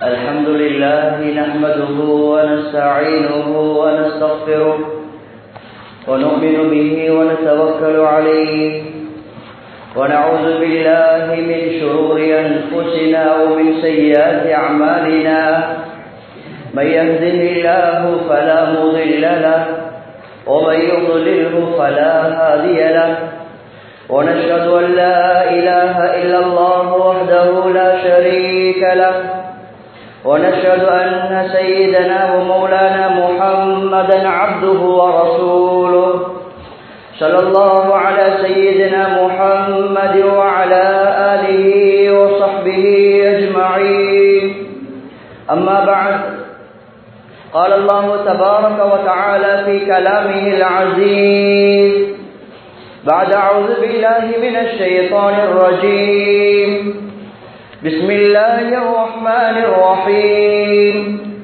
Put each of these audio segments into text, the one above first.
الحمد لله نحمده ونستعينه ونستغفره ونؤمن به ونتوكل عليه ونعوذ بالله من شرور أنفسنا ومن سيئات أعمالنا من يهده الله فلا مضل له ومن يضلله فلا هادي له ونشهد أن لا إله إلا الله وحده لا شريك له ونشهد أن سيدنا ومولانا محمدا عبده ورسوله صلى الله على سيدنا محمد وعلى آله وصحبه أجمعين أما بعد قال الله تبارك وتعالى في كلامه العزيز بعد أعوذ بالله من الشيطان الرجيم بسم الله الرحمن الرحيم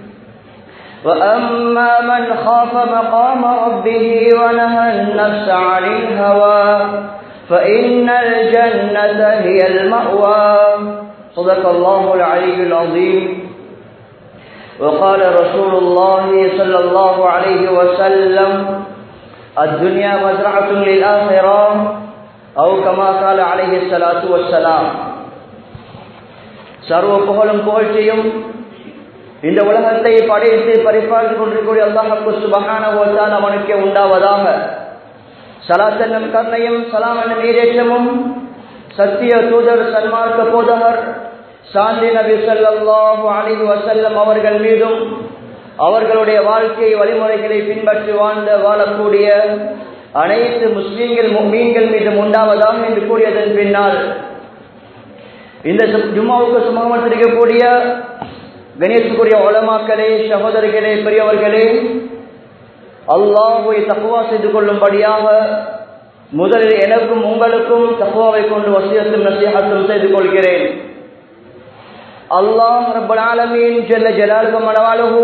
وأما من خاف مقام ربه ونهى النفس عن الهوى فإن الجنة هي المأوى صدق الله العلي العظيم وقال رسول الله صلى الله عليه وسلم الدنيا مزرعة للآخرة أو كما قال عليه الصلاة والسلام சர்வ புகழும் புகழ்ச்சியும் இந்த உலகத்தை படைத்து பரிபாலித்துக் கொண்டிருக்கூடிய அல்லாஹு சுபகான ஓட்டால் அவனுக்கே உண்டாவதாக சலாசன்னம் கர்ணையும் சலாமன் நீரேற்றமும் சத்திய தூதர் சன்மார்க்க போதகர் சாந்தி நபி சல்லாஹு அலிஹி வசல்லம் அவர்கள் மீதும் அவர்களுடைய வாழ்க்கை வழிமுறைகளை பின்பற்றி வாழ்ந்த வாழக்கூடிய அனைத்து முஸ்லீம்கள் மீன்கள் மீதும் உண்டாவதாக என்று கூறியதன் பின்னால் இந்த ஜும்மாவுக்கு சுமகம் இருக்கக்கூடிய கணேசக்குரிய உலமாக்களே சகோதரிகளே பெரியவர்களே அல்லாஹுவை தக்குவா செய்து கொள்ளும்படியாக முதலில் எனக்கும் உங்களுக்கும் தக்குவாவை கொண்டு வசியத்தும் நசியத்தும் செய்து கொள்கிறேன் அல்லாஹ் ரப்பல் ஆலமீன் ஜல்ல ஜலாலுக மனவாளுகு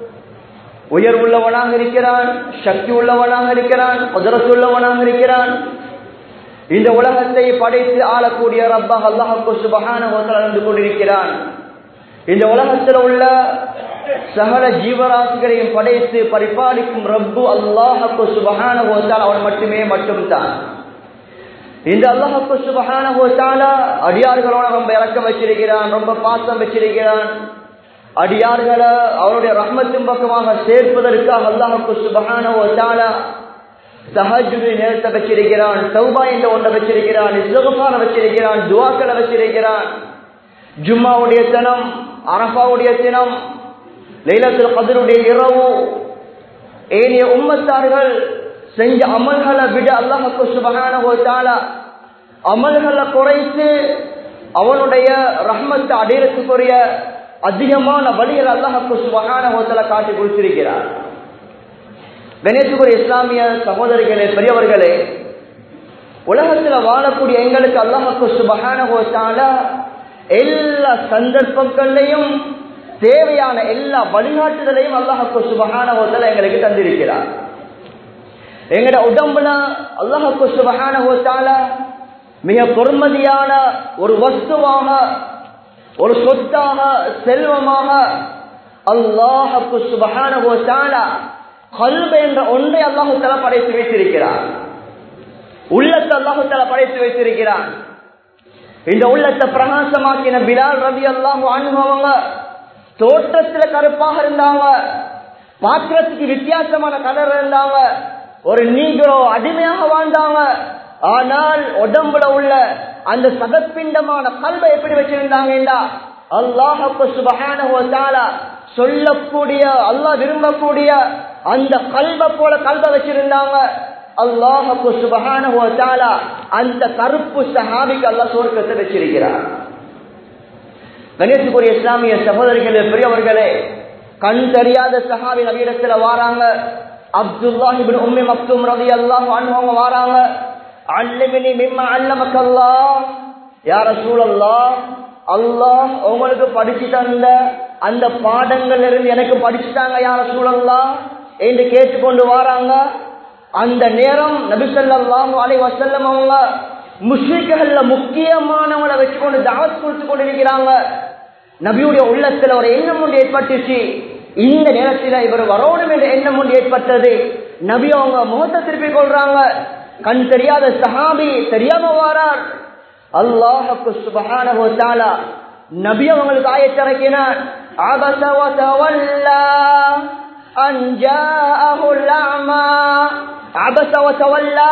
உயர் உள்ளவனாக இருக்கிறான் சக்தி உள்ளவனாக இருக்கிறான் குதிரத்து உள்ளவனாக இருக்கிறான் இந்த உலகத்தை படைத்து ஆளக்கூடிய ரப்பாக அல்லாஹு சுபகான இருந்து கொண்டிருக்கிறான் இந்த உலகத்தில் உள்ள சகல ஜீவராசிகளையும் படைத்து பரிபாலிக்கும் ரப்பு அல்லாஹு சுபகான அவன் மட்டுமே மட்டும்தான் இந்த அல்லாஹு சுபகான அடியார்களோட ரொம்ப இறக்கம் வச்சிருக்கிறான் ரொம்ப பாசம் வச்சிருக்கிறான் அடியார்களை அவருடைய ரஹ்மத்தின் பக்கமாக சேர்ப்பதற்காக அல்லாஹு சுபகான சஹஜுடைய நேரத்தை வச்சிருக்கிறான் சௌபா என்ற ஒன்றை வச்சிருக்கிறான் இசுகான வச்சிருக்கிறான் துவாக்களை வச்சிருக்கிறான் ஜும்மாவுடைய தினம் அரபாவுடைய தினம் லைலத்தில் கதருடைய இரவு ஏனைய உம்மத்தார்கள் செஞ்ச அமல்களை விட அல்லாஹுக்கு சுபகான அமல்களை குறைத்து அவனுடைய ரஹ்மத்தை அடையறதுக்குரிய அதிகமான வழிகள் அல்லாஹுக்கு சுபகான ஹோத்தலை காட்டி கொடுத்திருக்கிறார் கணேசுக்குரிய இஸ்லாமிய சகோதரிகளே பெரியவர்களே உலகத்தில் வாழக்கூடிய எங்களுக்கு அல்லாஹுக்கு சுபகான ஹோத்தால எல்லா சந்தர்ப்பங்கள்லையும் தேவையான எல்லா வழிகாட்டுதலையும் அல்லாஹுக்கு சுபகான ஹோத்தல எங்களுக்கு தந்திருக்கிறார் எங்கட உடம்புல அல்லாஹுக்கு சுபகான ஹோத்தால மிக பொறுமதியான ஒரு வஸ்துவாக ஒரு சொத்தாக செல்வமாக அல்லாஹுக்கு சுபகான ஹோத்தால கல்ப என்ற ஒன்றை அல்லாஹு தலா படைத்து வைத்திருக்கிறார் உள்ளத்தை அல்லாஹு தலா படைத்து வைத்திருக்கிறான் இந்த உள்ளத்தை பிரகாசமாக்கின பிலால் ரவி அல்லாஹு அனுபவங்க தோற்றத்துல கருப்பாக இருந்தாங்க பாத்திரத்துக்கு வித்தியாசமான கலர் இருந்தாங்க ஒரு நீங்களோ அடிமையாக வாழ்ந்தாங்க ஆனால் உடம்புல உள்ள அந்த சதப்பிண்டமான கல்வை எப்படி வச்சிருந்தாங்கடா அல்லாஹு சுபகான சொல்லக்கூடிய அல்லாஹ் விரும்பக்கூடிய அந்த கல்வ போல கல்வ வச்சிருந்தாங்க அல்லாஹு சுபகான அந்த கருப்பு சஹாபிக்கு அல்லாஹ் சோர்க்கத்தை வச்சிருக்கிறார் கணேசுக்குரிய இஸ்லாமிய சகோதரிகளே பெரியவர்களே கண் தெரியாத சஹாபி நவீனத்துல வாராங்க அப்துல்லாஹிபின் உம்மி மக்தும் ரவி அல்லாஹ் அவங்க வாராங்க அல்லமினி மிம்ம அல்லமக்கல்லா யார சூழல்லா அல்லாஹ் உங்களுக்கு படிச்சு தந்த அந்த பாடங்கள்ல இருந்து எனக்கு படிச்சுட்டாங்க யார சூழல்லா என்று கேட்டுக்கொண்டு வராங்க அந்த நேரம் நபிசல்லாம் அலை வசல்லம் அவங்க முஸ்லிக்குகள்ல முக்கியமானவங்களை வச்சுக்கொண்டு தாவத் கொடுத்து கொண்டிருக்கிறாங்க நபியுடைய உள்ளத்துல ஒரு எண்ணம் ஒன்று ஏற்பட்டுச்சு இந்த நேரத்தில் இவர் வரணும் என்ற எண்ணம் ஒன்று ஏற்பட்டது நபி அவங்க முகத்தை திருப்பிக் கொள்றாங்க கண் தெரியாத சஹாபி தெரியாம வாரார் அல்லாஹுக்கு சுபஹானஹு தஆலா நபி அவங்களுக்கு ஆயத்திறக்கினார் அபஸ வ தவல்லா அன் ஜாஅஹுல் அமா அபஸ வ தவல்லா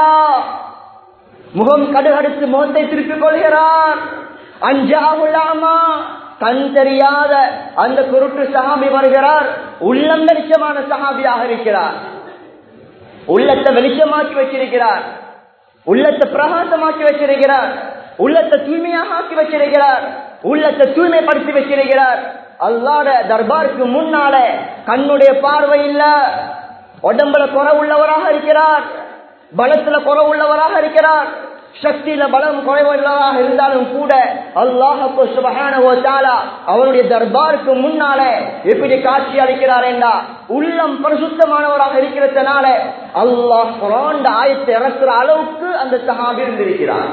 முகம் கடுகடுத்து முகத்தை திருப்பிக் கொள்கிறார் அஞ்சாஹுல் அமா கண் தெரியாத அந்த குருட்டு சஹாபி வருகிறார் உள்ளம் வெளிச்சமான சஹாபியாக இருக்கிறார் உள்ளத்தை வெளிச்சமாக்கி வச்சிருக்கிறார் உள்ளத்தை பிரகாசமாக்கி வச்சிருக்கிறார் உள்ளத்தை தூய்மையாக ஆக்கி வச்சிருக்கிறார் உள்ளத்தை தூய்மைப்படுத்தி வச்சிருக்கிறார் அல்லாட தர்பாருக்கு முன்னால கண்ணுடைய பார்வை இல்ல உடம்புல குறை உள்ளவராக இருக்கிறார் பலத்துல குறை உள்ளவராக இருக்கிறார் சக்தியில பலம் குறைவுள்ளவராக இருந்தாலும் கூட அல்லாஹு சுபஹானஹு தஆலா அவருடைய தர்பாருக்கு முன்னால எப்படி காட்சி அளிக்கிறார் என்றா உள்ளம் பரிசுத்தமானவராக இருக்கிறதுனால அல்லாஹ் குரான் ஆயத்தை இறக்குற அளவுக்கு அந்த சஹாபி இருந்திருக்கிறார்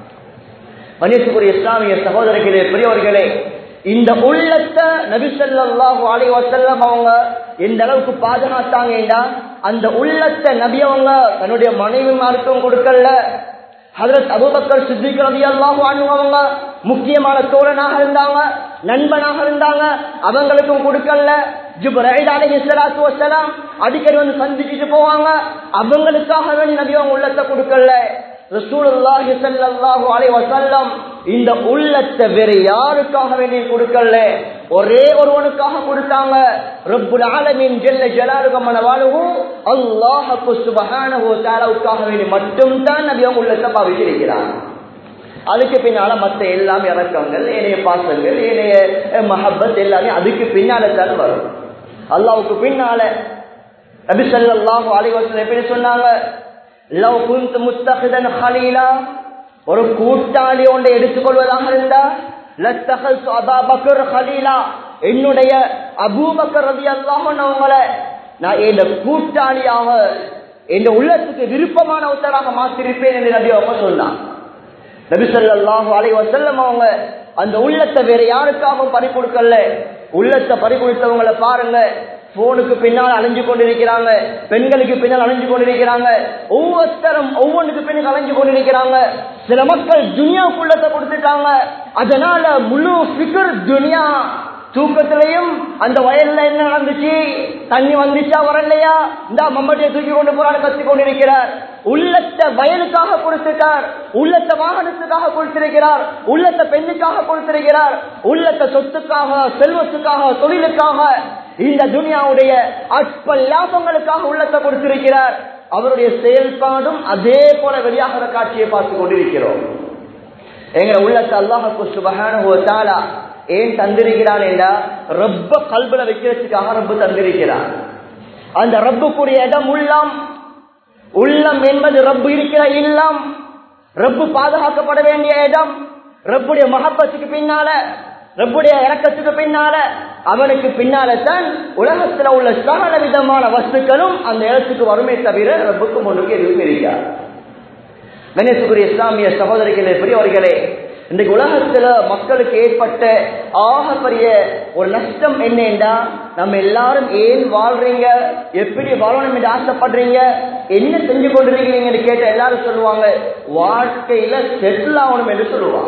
மனிதக்குரிய இஸ்லாமிய சகோதரர்களே பெரியவர்களே இந்த உள்ளத்தை நபிசல்லாஹு அலி வசல்லம் அவங்க எந்த அளவுக்கு பாதுகாத்தாங்கடா அந்த உள்ளத்தை நபி அவங்க தன்னுடைய மனைவிமாருக்கும் கொடுக்கல ஹதரத் அபுபக்கர் சித்திக் ரவி அல்லாஹு அவங்க முக்கியமான தோழனாக இருந்தாங்க நண்பனாக இருந்தாங்க அவங்களுக்கும் கொடுக்கல ஜிப்ரைல் அலைஹி ஸலாத்து வஸலாம் அடிக்கடி வந்து சந்திச்சுட்டு போவாங்க அவங்களுக்காக வேண்டி நபி அவங்க உள்ளத்தை கொடுக்கல ரசூலுல்லாஹி ஸல்லல்லாஹு அலைஹி வஸல்லம் இந்த உள்ளத்தை வேற யாருக்காக வேண்டி கொடுக்கல ஒரே ஒருவனுக்காக கொடுத்தாங்க ரப்புல் ஆலமீன் ஜல்ல ஜலாலுஹு மனவாலுஹு அல்லாஹ் சுப்ஹானஹு வ தஆலாவுக்காக வேண்டி மட்டும் தான் நபி அவங்க உள்ளத்தை பாவிச்சிருக்கிறார் அதுக்கு பின்னால மத்த எல்லாமே இறக்கங்கள் ஏனைய பாசங்கள் ஏனைய மஹப்பத் எல்லாமே அதுக்கு பின்னால தான் வரும் அல்லாவுக்கு பின்னால நபி ஸல்லல்லாஹு அலைஹி வஸல்லம் எப்படி சொன்னாங்க லவ் குன்து முத்தஹிதன் ஹலீலா ஒரு கூட்டாளி ஒன்றை எடுத்துக்கொள்வதாக இருந்தா லத்தஹல்து அபா பக்கர் ஹலீலா என்னுடைய அபூபக்கர் ரதி அல்லாஹ்னவங்களை நான் என் கூட்டாளியாக என் உள்ளத்துக்கு விருப்பமான ஒருத்தராக மாற்றிருப்பேன் என்று நபி அவங்க சொன்னான் நபி ஸல்லல்லாஹு அலைஹி வஸல்லம் அவங்க அந்த உள்ளத்தை வேற யாருக்காகவும் பறி கொடுக்கல உள்ளத்தை பறி கொடுத்தவங்களை பாருங்க போனுக்கு பின்னால் அலைஞ்சு கொண்டிருக்கிறாங்க பெண்களுக்கு பின்னால் அலைஞ்சு கொண்டிருக்கிறாங்க ஒவ்வொருத்தரும் ஒவ்வொன்றுக்கு பின்னால் அலைஞ்சு கொண்டிருக்கிறாங்க சில மக்கள் துனியாவுக்குள்ளத்தை கொடுத்துட்டாங்க அதனால முழு ஃபிகர் துனியா தூக்கத்திலையும் அந்த வயல்ல என்ன நடந்துச்சு தண்ணி வந்துச்சா வரலையா இந்த மம்பட்டியை தூக்கி கொண்டு போறாரு கத்தி கொண்டிருக்கிறார் உள்ளத்தை வயலுக்காக கொடுத்துட்டார் உள்ளத்தை வாகனத்துக்காக கொடுத்திருக்கிறார் உள்ளத்தை பெண்ணுக்காக கொடுத்திருக்கிறார் உள்ளத்தை சொத்துக்காக செல்வத்துக்காக தொழிலுக்காக இந்த துனியாவுடைய அற்ப லாபங்களுக்காக உள்ளத்தை கொடுத்திருக்கிறார் அவருடைய செயல்பாடும் அதே போல வெளியாகிற காட்சியை பார்த்து கொண்டிருக்கிறோம் எங்க உள்ளத்தை அல்லாஹு சுபகான ஏன் தந்திருக்கிறான் என்றா ரொம்ப கல்புல வைக்கிறதுக்காக ரப்பு தந்திருக்கிறான் அந்த ரப்புக்குரிய இடம் உள்ளம் உள்ளம் என்பது ரப்பு இருக்கிற இல்லம் ரப்பு பாதுகாக்கப்பட வேண்டிய இடம் ரப்புடைய மகப்பத்துக்கு பின்னால ரப்புடைய இறக்கத்துக்கு பின்னால அவனுக்கு பின்னால தான் உலகத்துல உள்ள சகல விதமான வஸ்துக்களும் அந்த இடத்துக்கு வருமே தவிர ரப்புக்கு முன்னுக்கு எதுவும் இருக்காது கணேசுக்குரிய இஸ்லாமிய சகோதரிகளே பெரியவர்களே இன்றைக்கு உலகத்துல மக்களுக்கு ஏற்பட்ட ஆகப்பெரிய ஒரு நஷ்டம் என்னன்னா நம்ம எல்லாரும் ஏன் வாழ்றீங்க எப்படி வாழணும் என்று ஆசைப்படுறீங்க என்ன செஞ்சு கொண்டிருக்கிறீங்கன்னு கேட்ட எல்லாரும் சொல்லுவாங்க வாழ்க்கையில செட்டில் ஆகணும் என்று சொல்லுவாங்க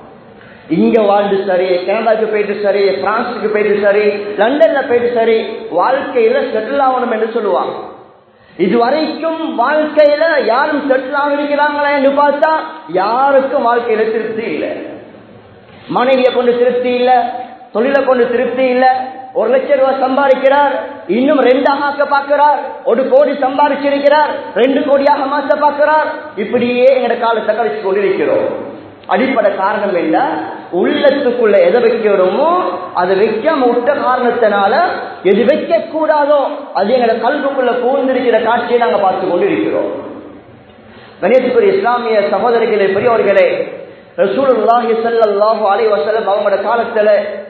இங்க வாழ்ந்து சரி கனடாக்கு போயிட்டு சரி பிரான்ஸுக்கு போயிட்டு சரி லண்டன்ல போயிட்டு சரி வாழ்க்கையில செட்டில் ஆகணும் என்று சொல்லுவாங்க இதுவரைக்கும் வாழ்க்கையில யாரும் செட்டில் ஆகிருக்கிறாங்களா என்று பார்த்தா யாருக்கும் வாழ்க்கையில திருப்தி இல்லை மனைவியை கொண்டு திருப்தி இல்ல தொழிலை கொண்டு திருப்தி இல்ல ஒரு லட்சம் ரூபாய் சம்பாதிக்கிறார் இன்னும் ரெண்டாக ஆக்க பார்க்கிறார் ஒரு கோடி சம்பாதிச்சிருக்கிறார் ரெண்டு கோடியாக மாற்ற பார்க்கிறார் இப்படியே எங்கட காலத்தை கழிச்சு கொண்டிருக்கிறோம் அடிப்படை காரணம் என்ன உள்ளத்துக்குள்ள எதை வைக்கிறோமோ அதை வைக்காம விட்ட காரணத்தினால எது வைக்க கூடாதோ அது எங்களை கல்விக்குள்ள பூந்திருக்கிற காட்சியை நாங்க பார்த்து கொண்டு இருக்கிறோம் கணேசுக்குரிய இஸ்லாமிய சகோதரிகளே பெரியவர்களே ரசூலுல்லாஹி ஸல்லல்லாஹு அலைஹி வஸல்லம் அவங்களோட காலத்துல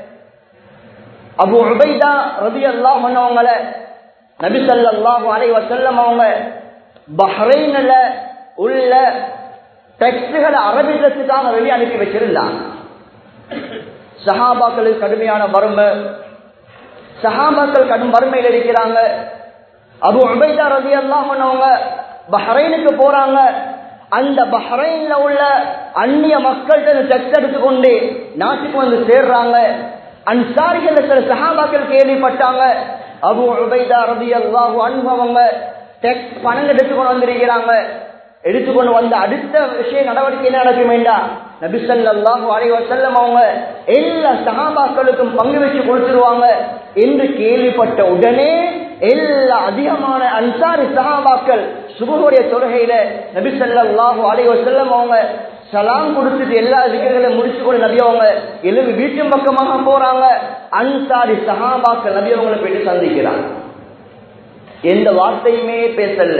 அபு உபைதா ரலியல்லாஹு அன்ஹு அவங்கள நபி ஸல்லல்லாஹு அலைஹி வஸல்லம் அவங்க பஹ்ரைன்ல உள்ள டெக்ஸ்டுகளை அரபிதத்துக்காக வெளியே அனுப்பி வச்சிருந்தாங்க சஹாபாக்களுக்கு கடுமையான வறுமை சஹாபாக்கள் கடும் வறுமையில் இருக்கிறாங்க அபு உபைதா ரதி அல்லாஹனவங்க பஹ்ரைனுக்கு போறாங்க அந்த பஹ்ரைன்ல உள்ள அந்நிய மக்கள்கிட்ட டெக்ஸ் எடுத்துக்கொண்டு நாட்டுக்கு வந்து சேர்றாங்க அன்சாரிகள் சில சஹாபாக்கள் கேள்விப்பட்டாங்க அபு உபைதா ரதி அல்லாஹு அனுபவங்க டெக்ஸ் பணம் எடுத்துக்கொண்டு வந்திருக்கிறாங்க எடுத்துக்கொண்டு வந்த அடுத்த விஷய நடவடிக்கை என்ன நடக்கும் வேண்டாம் நபிசல்லாஹு அலைவசல்லம் அவங்க எல்லா சகாபாக்களுக்கும் பங்கு வச்சு கொடுத்துருவாங்க என்று கேள்விப்பட்ட உடனே எல்லா அதிகமான அன்சாரி சகாபாக்கள் சுபகுடைய தொழுகையில நபிசல்லாஹு அலைவசல்லம் அவங்க சலாம் கொடுத்துட்டு எல்லா அதிகாரிகளையும் முடிச்சு கொண்டு நபி அவங்க எழுதி வீட்டின் பக்கமாக போறாங்க அன்சாரி சகாபாக்கள் நபி அவங்களை போயிட்டு சந்திக்கிறாங்க எந்த வார்த்தையுமே பேசல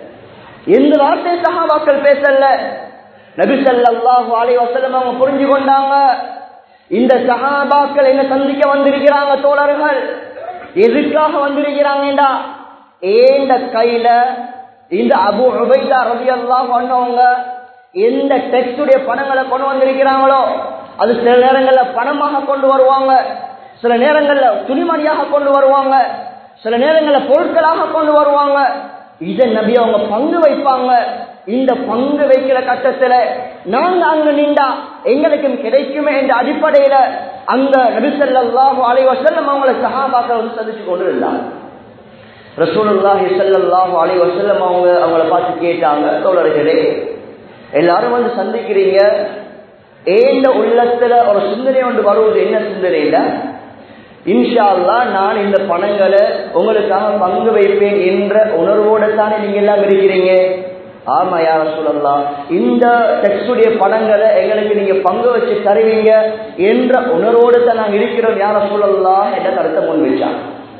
எந்த வார்த்தை சகாபாக்கள் பேசல நபி ஸல்லல்லாஹு அலைஹி வஸல்லம் அவங்க புரிஞ்சு கொண்டாங்க இந்த சஹாபாக்கள் என்ன சந்திக்க வந்திருக்கிறாங்க தோழர்கள் எதுக்காக வந்திருக்கிறாங்கடா ஏந்த கையில இந்த அபு உபைதா ரலியல்லாஹு அன்ஹுவங்க எந்த டெக்ஸ்டுடைய பணங்களை கொண்டு வந்திருக்கிறாங்களோ அது சில நேரங்கள்ல பணமாக கொண்டு வருவாங்க சில நேரங்கள்ல துணிமணியாக கொண்டு வருவாங்க சில நேரங்கள்ல பொருட்களாக கொண்டு வருவாங்க இதை நபி அவங்க பங்கு வைப்பாங்க இந்த பங்கு வைக்கிற கட்டத்துல நாங்க அங்க நின்றா எங்களுக்கும் கிடைக்குமே என்ற அடிப்படையில அங்க நபிசல்லாஹு அலைஹி வஸல்லம் அவங்களை சஹாபாக்கள் வந்து சந்திச்சு கொண்டு இருந்தாங்க ரசூலுல்லாஹி ஸல்லல்லாஹு அலைஹி வஸல்லம் அவங்க அவங்கள பார்த்து கேட்டாங்க தோழர்களே எல்லாரும் வந்து சந்திக்கிறீங்க ஏந்த உள்ளத்துல ஒரு சிந்தனை ஒன்று வருவது என்ன சிந்தனையில இன்ஷா அல்லாஹ் நான் இந்த பணங்களை உங்களுக்காக பங்கு வைப்பேன் என்ற உணர்வோட தானே நீங்க எல்லாம் இருக்கிறீங்க ஆமா யார சொல்லலாம் இந்த டெக்ஸ்டுடைய பணங்களை எங்களுக்கு நீங்க பங்கு வச்சு தருவீங்க என்ற உணர்வோடு தான் நாங்க இருக்கிறோம் யார சொல்லலாம் என்ற கருத்தை முன் வச்சாங்க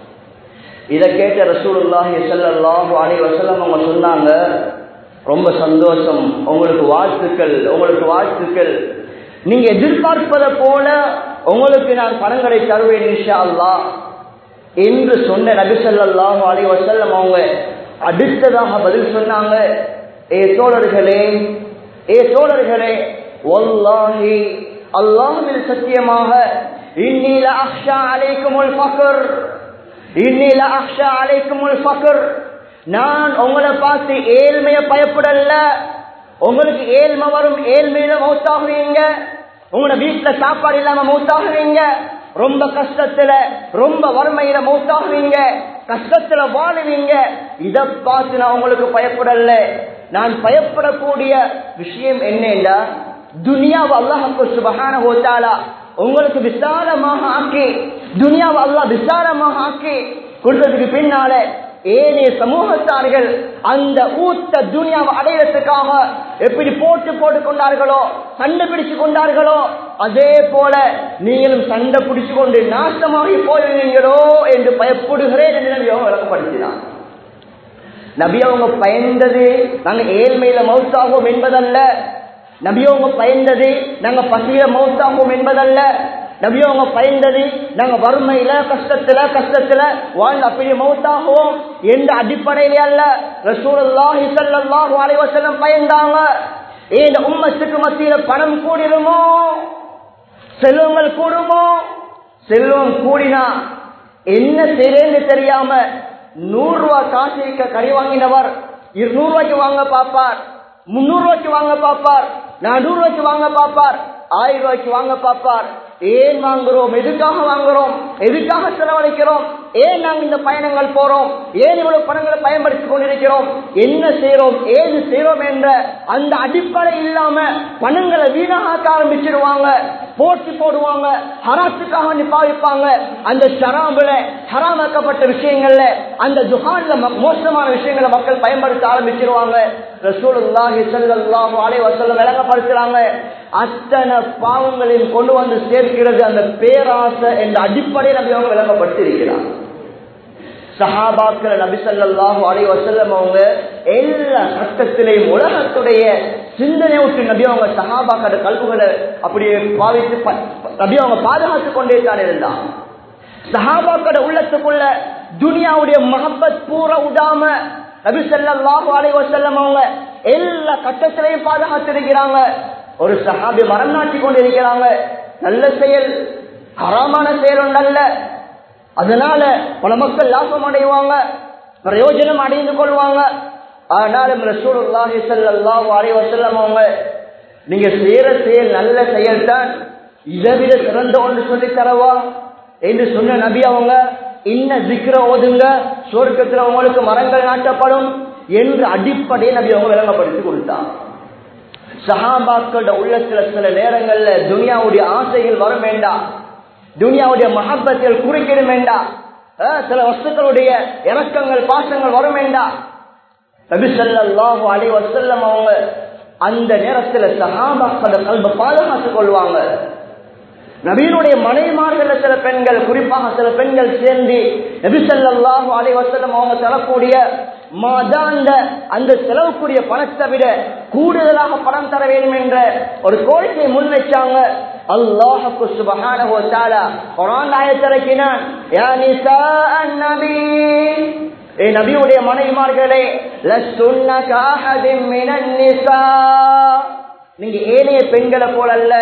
இதை கேட்ட ரசூலுல்லாஹி ஸல்லல்லாஹு அலைஹி வஸல்லம் அவங்க சொன்னாங்க ரொம்ப சந்தோஷம் உங்களுக்கு வாழ்த்துக்கள் உங்களுக்கு வாழ்த்துக்கள் நீங்க எதிர்பார்ப்பதை போல உங்களுக்கு நான் பணங்களை தருவேன் இன்ஷா அல்லாஹ் என்று சொன்ன நபி ஸல்லல்லாஹு அலைஹி வஸல்லம் அவங்க அடுத்ததாக பதில் சொன்னாங்க ஏ தோழர்களே ஏ தோழர்களே வல்லாஹி அல்லாஹ்வில் சத்தியமாக இன்னி லஅக்ஷா அலைக்குமுல் ஃபக்ர் இன்னி லஅக்ஷா அலைக்குமுல் ஃபக்ர் நான் உங்களை பார்த்து ஏழ்மைய பயப்படல உங்களுக்கு ஏழ்மை வரும் ஏழ்மையில மௌத்தாகுவீங்க உங்களோட வீட்டுல சாப்பாடு இல்லாம மௌத்தாகுவீங்க ரொம்ப கஷ்டத்துல ரொம்ப வறுமையில மௌத்தாகுவீங்க கஷ்டத்துல வாழுவீங்க இத பார்த்து நான் உங்களுக்கு பயப்படல நான் பயப்படக்கூடிய விஷயம் என்னன்னா துனியாவை அல்லாஹுக்கு சுபகான ஹோத்தாலா உங்களுக்கு விசாலமாக ஆக்கி துனியாவை அல்லாஹ் விசாலமாக ஆக்கி கொடுத்ததுக்கு பின்னால ஏனைய சமூகத்தார்கள் அந்த ஊத்த துனியாவை அடையறதுக்காக எப்படி போட்டு போட்டு கொண்டார்களோ சண்டை பிடிச்சு கொண்டார்களோ அதே போல நீங்களும் சண்டை பிடிச்சு கொண்டு நாசமாகி போயிருவீங்களோ என்று பயப்படுகிறேன் என்று நபி அவங்க விளக்கப்படுத்தினார் நபி அவங்க பயந்தது நாங்க ஏழ்மையில மௌத்தாகும் என்பதல்ல நபி அவங்க பயந்தது நாங்க பசியில மௌத்தாகும் என்பதல்ல நபி அவங்க பயந்தது நாங்க வறுமையில கஷ்டத்துல கஷ்டத்துல வாழ்ந்து அப்படி மௌத்தாகுவோம் என்ற அடிப்படையில அல்ல ரசூலுல்லாஹி ஸல்லல்லாஹு அலைஹி வஸல்லம் பயந்தாங்க இந்த உம்மத்துக்கு மத்தியில பணம் கூடிருமோ செல்வங்கள் கூடுமோ செல்வம் கூடினா என்ன செய்யறேன்னு தெரியாம நூறு ரூபாய் காசு கறி வாங்கினவர் இருநூறு ரூபாய்க்கு வாங்க பாப்பார் முன்னூறு ரூபாய்க்கு வாங்க பாப்பார் நானூறு ரூபாய்க்கு வாங்க பாப்பார் ஆயிரம் ரூபாய்க்கு வாங்க பாப்பார் ஏன் வாங்குறோம் எதுக்காக வாங்குறோம் எதுக்காக செலவழிக்கிறோம் ஏன் நாங்க இந்த பயணங்கள் போறோம் ஏன் இவ்வளவு பணங்களை பயன்படுத்திக் கொண்டிருக்கிறோம் என்ன செய்யறோம் ஏது செய்யறோம் என்ற அந்த அடிப்படை இல்லாம பணங்களை வீணாக்க ஆரம்பிச்சிருவாங்க போட்டி போடுவாங்க ஹராத்துக்காக நிப்பாவிப்பாங்க அந்த ஷராம்புல ஹராமாக்கப்பட்ட விஷயங்கள்ல அந்த துகான்ல மோசமான விஷயங்களை மக்கள் பயன்படுத்த ஆரம்பிச்சிருவாங்க ரசூலுல்லாஹி ஸல்லல்லாஹு அலைஹி வஸல்லம் விளங்கப்படுத்துறாங்க அத்தனை பாவங்களையும் கொண்டு வந்து சேர்க்கிறது அந்த பேராசை என்ற அடிப்படையை நபி அவங்க விளங்கப்படுத்தி இருக்கிறார் சஹாபாக்கள் நபி ஸல்லல்லாஹு அலைஹி வஸல்லம் அவங்க எல்லா கட்டத்திலையும் உலகத்துடைய சிந்தனை விட்டு நபி அவங்க சஹாபாக்களோட கல்புகளை அப்படியே பாவித்து நபி அவங்க பாதுகாத்து கொண்டே தான் இருந்தாங்க சஹாபாக்களோட உள்ளத்துக்குள்ள துனியாவுடைய மஹப்பத் பூரா விடாம நபி ஸல்லல்லாஹு அலைஹி வஸல்லம் அவங்க எல்லா கட்டத்திலையும் பாதுகாத்து இருக்கிறாங்க ஒரு சஹாபி மரம் நாட்டி கொண்டிருக்கிறாங்க நல்ல செயல் ஹராமான செயல் ஒன்றல்ல அதனால பல மக்கள் லாபம் அடைவாங்க பிரயோஜனம் அடைந்து கொள்வாங்க ஆனாலும் ரசூலுல்லாஹி ஸல்லல்லாஹு அலைஹி வஸல்லம் அவங்க நீங்க செய்யற செயல் நல்ல செயல் தான் இதை விட சிறந்த ஒன்று சொல்லி தரவா என்று சொன்ன நபி அவங்க இன்ன சிக்கிர ஓதுங்க சுவர்க்கத்தில் உங்களுக்கு மரங்கள் நாட்டப்படும் என்று அடிப்படையை நபி அவங்க விளங்கப்படுத்தி கொடுத்தாங்க சஹாபாக்களோட உள்ளத்துல சில நேரங்கள்ல துனியாவுடைய ஆசைகள் வர வேண்டாம் துனியாவுடைய மகப்பத்தில் குறுக்கிடும் வேண்டாம் அஹ், சில வஸ்துக்களுடைய இறக்கங்கள் பாசங்கள் வரும் வேண்டாம் நபி ஸல்லல்லாஹு அலைஹி வஸல்லம் அவங்க அந்த நேரத்துல சஹாபாக்களோட கல்ப பாதுகாத்துக் கொள்வாங்க நபீனுடைய மனைமார்கள் சில பெண்கள் குறிப்பாக சில பெண்கள் சேர்ந்து நபி ஸல்லல்லாஹு அலைஹி வஸல்லம் அவங்க தரக்கூடிய மாதாந்த அந்த செலவுக்குரிய பணத்தை விட கூடுதலாக பணம் தர வேண்டும் என்ற ஒரு கோரிக்கையை முன் வச்சாங்க அல்லாஹுக்கு சுபஹானஹு வ தஆலா குர்ஆன் ஆயத்திறக்கினான் யா நிசா நபி ஏ நபியுடைய மனைவிமார்களே லஸ்துன்ன காஹதின் மினன் நிசா நீங்க ஏனைய பெண்களை போல அல்ல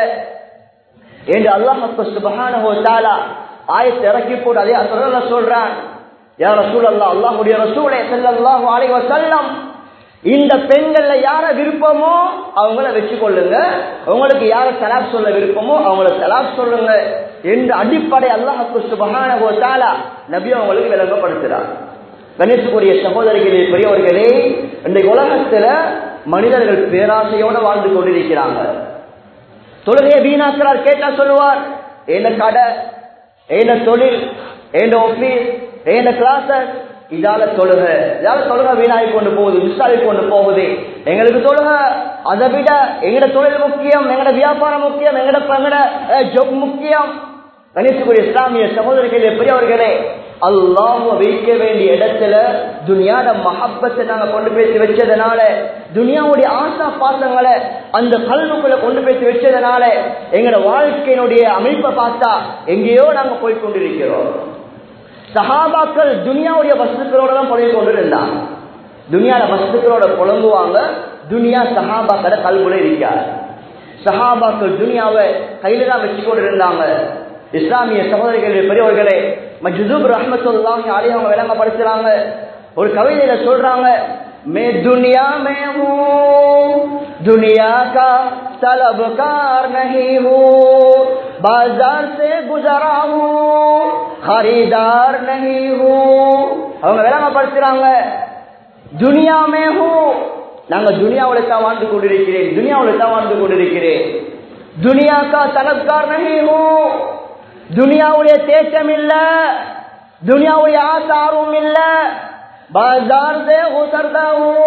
என்று அல்லாஹ் சுபஹானஹு வ தஆலா ஆயத்தை இறக்கி போட்டு அதே சொல்ல சொல்றான் யா ரசூலல்லாஹ் அல்லாஹ்வுடைய ரசூலே ஸல்லல்லாஹு அலைஹி வஸல்லம் இந்த பெண்கள்ல யார விருப்பமோ அவங்கள வச்சு கொள்ளுங்க உங்களுக்கு யார தலாக் சொல்ல விருப்பமோ அவங்கள தலாக் சொல்லுங்க என்ற அடிப்படை அல்லாஹ்வுக்கு சுபஹானஹு வ தஆலா நபி அவங்களுக்கு விளங்கப்படுத்துறார் கணேசுக்குரிய சகோதரிகளே பெரியவர்களே இந்த உலகத்துல மனிதர்கள் பேராசையோட வாழ்ந்து கொண்டிருக்கிறாங்க தொழுகையை வீணாக்கிறார் கேட்டா சொல்லுவார் என்ன கடை என்ன தொழில் என்ன ஆபீஸ் என்ன கிளாஸ் இதால தொழுக இதால தொழுக வீணாகி கொண்டு போகுது மிஸ் ஆகி கொண்டு போகுது எங்களுக்கு தொழுக அதை விட எங்கட தொழில் முக்கியம் எங்கட வியாபாரம் முக்கியம் எங்கட எங்கட ஜொப் முக்கியம் கணேசுக்குரிய இஸ்லாமிய சகோதரிகளே பெரியவர்களே அல்லாஹ் வைக்க வேண்டிய இடத்துல துனியாட மஹப்பத்தை நாங்க கொண்டு போய் வச்சதுனால துனியாவுடைய ஆசா பாசங்களை அந்த கல்வுக்குள்ள கொண்டு போய் வச்சதுனால எங்களோட வாழ்க்கையினுடைய அமைப்பை பார்த்தா எங்கேயோ நாங்க போய் கொண்டிருக்கிறோம் சஹாபாக்கள் துனியாவுடைய வஸ்துக்களோட தான் புழங்கி கொண்டு இருந்தாங்க துனியால வஸ்துக்களோட புழங்குவாங்க துனியா சஹாபாக்கள கல்புல இருக்கார் சஹாபாக்கள் துனியாவை கையில தான் வச்சு கொண்டு இருந்தாங்க இஸ்லாமிய சகோதரிகள் பெரியவர்களே மஜூப் ரஹமத்துல்லாஹி அலைஹி அவங்க விளங்கப்படுத்துறாங்க ஒரு கவிதையில சொல்றாங்க மே துனியா மே ஹூ दुनिया का तलबकार नहीं हूँ बाजार से गुजरा हूँ खरीदार नहीं हूँ அவங்க விளங்கப்படுத்துறாங்க துனியாமே ஹூ நாங்க துனியாவுல தான் வாழ்ந்து கொண்டிருக்கிறேன் துனியாவுல தான் வாழ்ந்து கொண்டிருக்கிறேன் துனியாக்கா தலப்கார் நகி ஹூ துனியாவுடைய தேச்சம் இல்ல துனியாவுடைய ஆசாரும் இல்ல பஜார் சே உசர்தா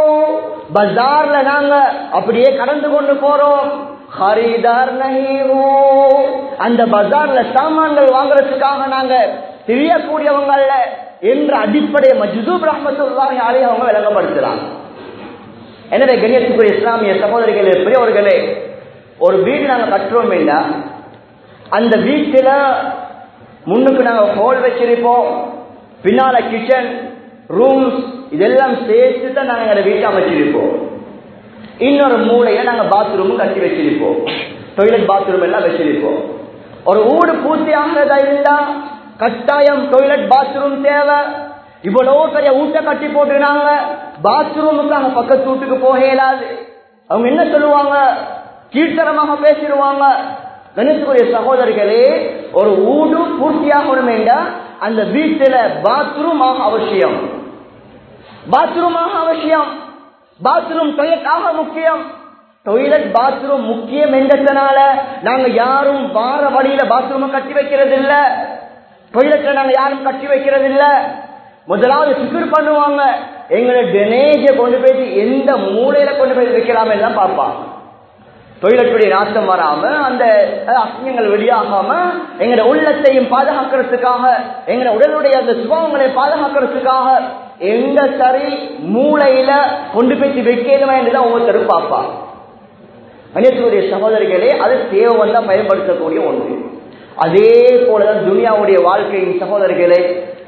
பஜார்ல நாங்க அப்படியே கடந்து கொண்டு போறோம் ஹரிதார் நகி ஹூ அந்த பஜார்ல சாமான்கள் வாங்குறதுக்காக நாங்க தெரியக்கூடியவங்கல்ல என்ற அடிப்படையை மஜ்தூப் ரஹமத்துல்லாஹி அலைஹி அவங்க விளங்கப்படுத்துறாங்க எனவே கண்ணியத்துக்குரிய இஸ்லாமிய சகோதரிகளே பெரியவர்களே ஒரு வீடு நாங்க கட்டுறோம் இல்ல அந்த வீட்டுல முன்னுக்கு நாங்க ஹோல் வச்சிருப்போம் பின்னால கிச்சன் ரூம்ஸ் இதெல்லாம் சேர்த்து தான் நாங்க எங்க வீட்டை அமைச்சிருப்போம் இன்னொரு மூலையில நாங்க பாத்ரூமும் கட்டி வச்சிருப்போம் டொய்லெட் பாத்ரூம் எல்லாம் வச்சிருப்போம் ஒரு ஊடு பூர்த்தி ஆகிறதா இருந்தா கட்டாயம் டொய்லெட் பாத்ரூம் தேவை இவ்வளவு பெரிய ஊட்ட கட்டி போட்டுனாங்க பாத்ரூமுக்காக பக்கத்து வீட்டுக்கு போக இயலாது அவங்க என்ன சொல்லுவாங்க கீழ்த்தரமாக பேசிடுவாங்க கணேசுக்குரிய சகோதரிகளே ஒரு ஊடு பூர்த்தியாகணும் என்றால் அந்த வீட்டுல பாத்ரூம் ஆக அவசியம் பாத்ரூம் ஆக அவசியம் பாத்ரூம் டொய்லெட் ஆக முக்கியம் டொய்லெட் பாத்ரூம் முக்கியம் என்றதுனால நாங்க யாரும் வார வழியில பாத்ரூம் கட்டி வைக்கிறது இல்ல டொய்லெட்ல நாங்க யாரும் கட்டி வைக்கிறது இல்ல முதலாவது சிக்கர் பண்ணுவாங்க எங்களை டெனேஜ கொண்டு போய் எந்த மூலையில கொண்டு போய் வைக்கலாமே தான் பார்ப்பாங்க டொய்லெட்டுடைய நாட்டம் வராம அந்த அசிங்கங்கள் வெளியாகாம எங்களோட உள்ளத்தையும் பாதுகாக்கிறதுக்காக எங்களோட உடலுடைய அந்த சுபாவங்களை பாதுகாக்கிறதுக்காக எந்த சரி மூளையில கொண்டு போய் வைக்கணுமா என்றுதான் ஒவ்வொருத்தரும் பார்ப்பா கணேசனுடைய சகோதரிகளே அது தேவை வந்தா பயன்படுத்தக்கூடிய ஒன்று அதே போலதான் துனியாவுடைய வாழ்க்கையின் சகோதரிகளே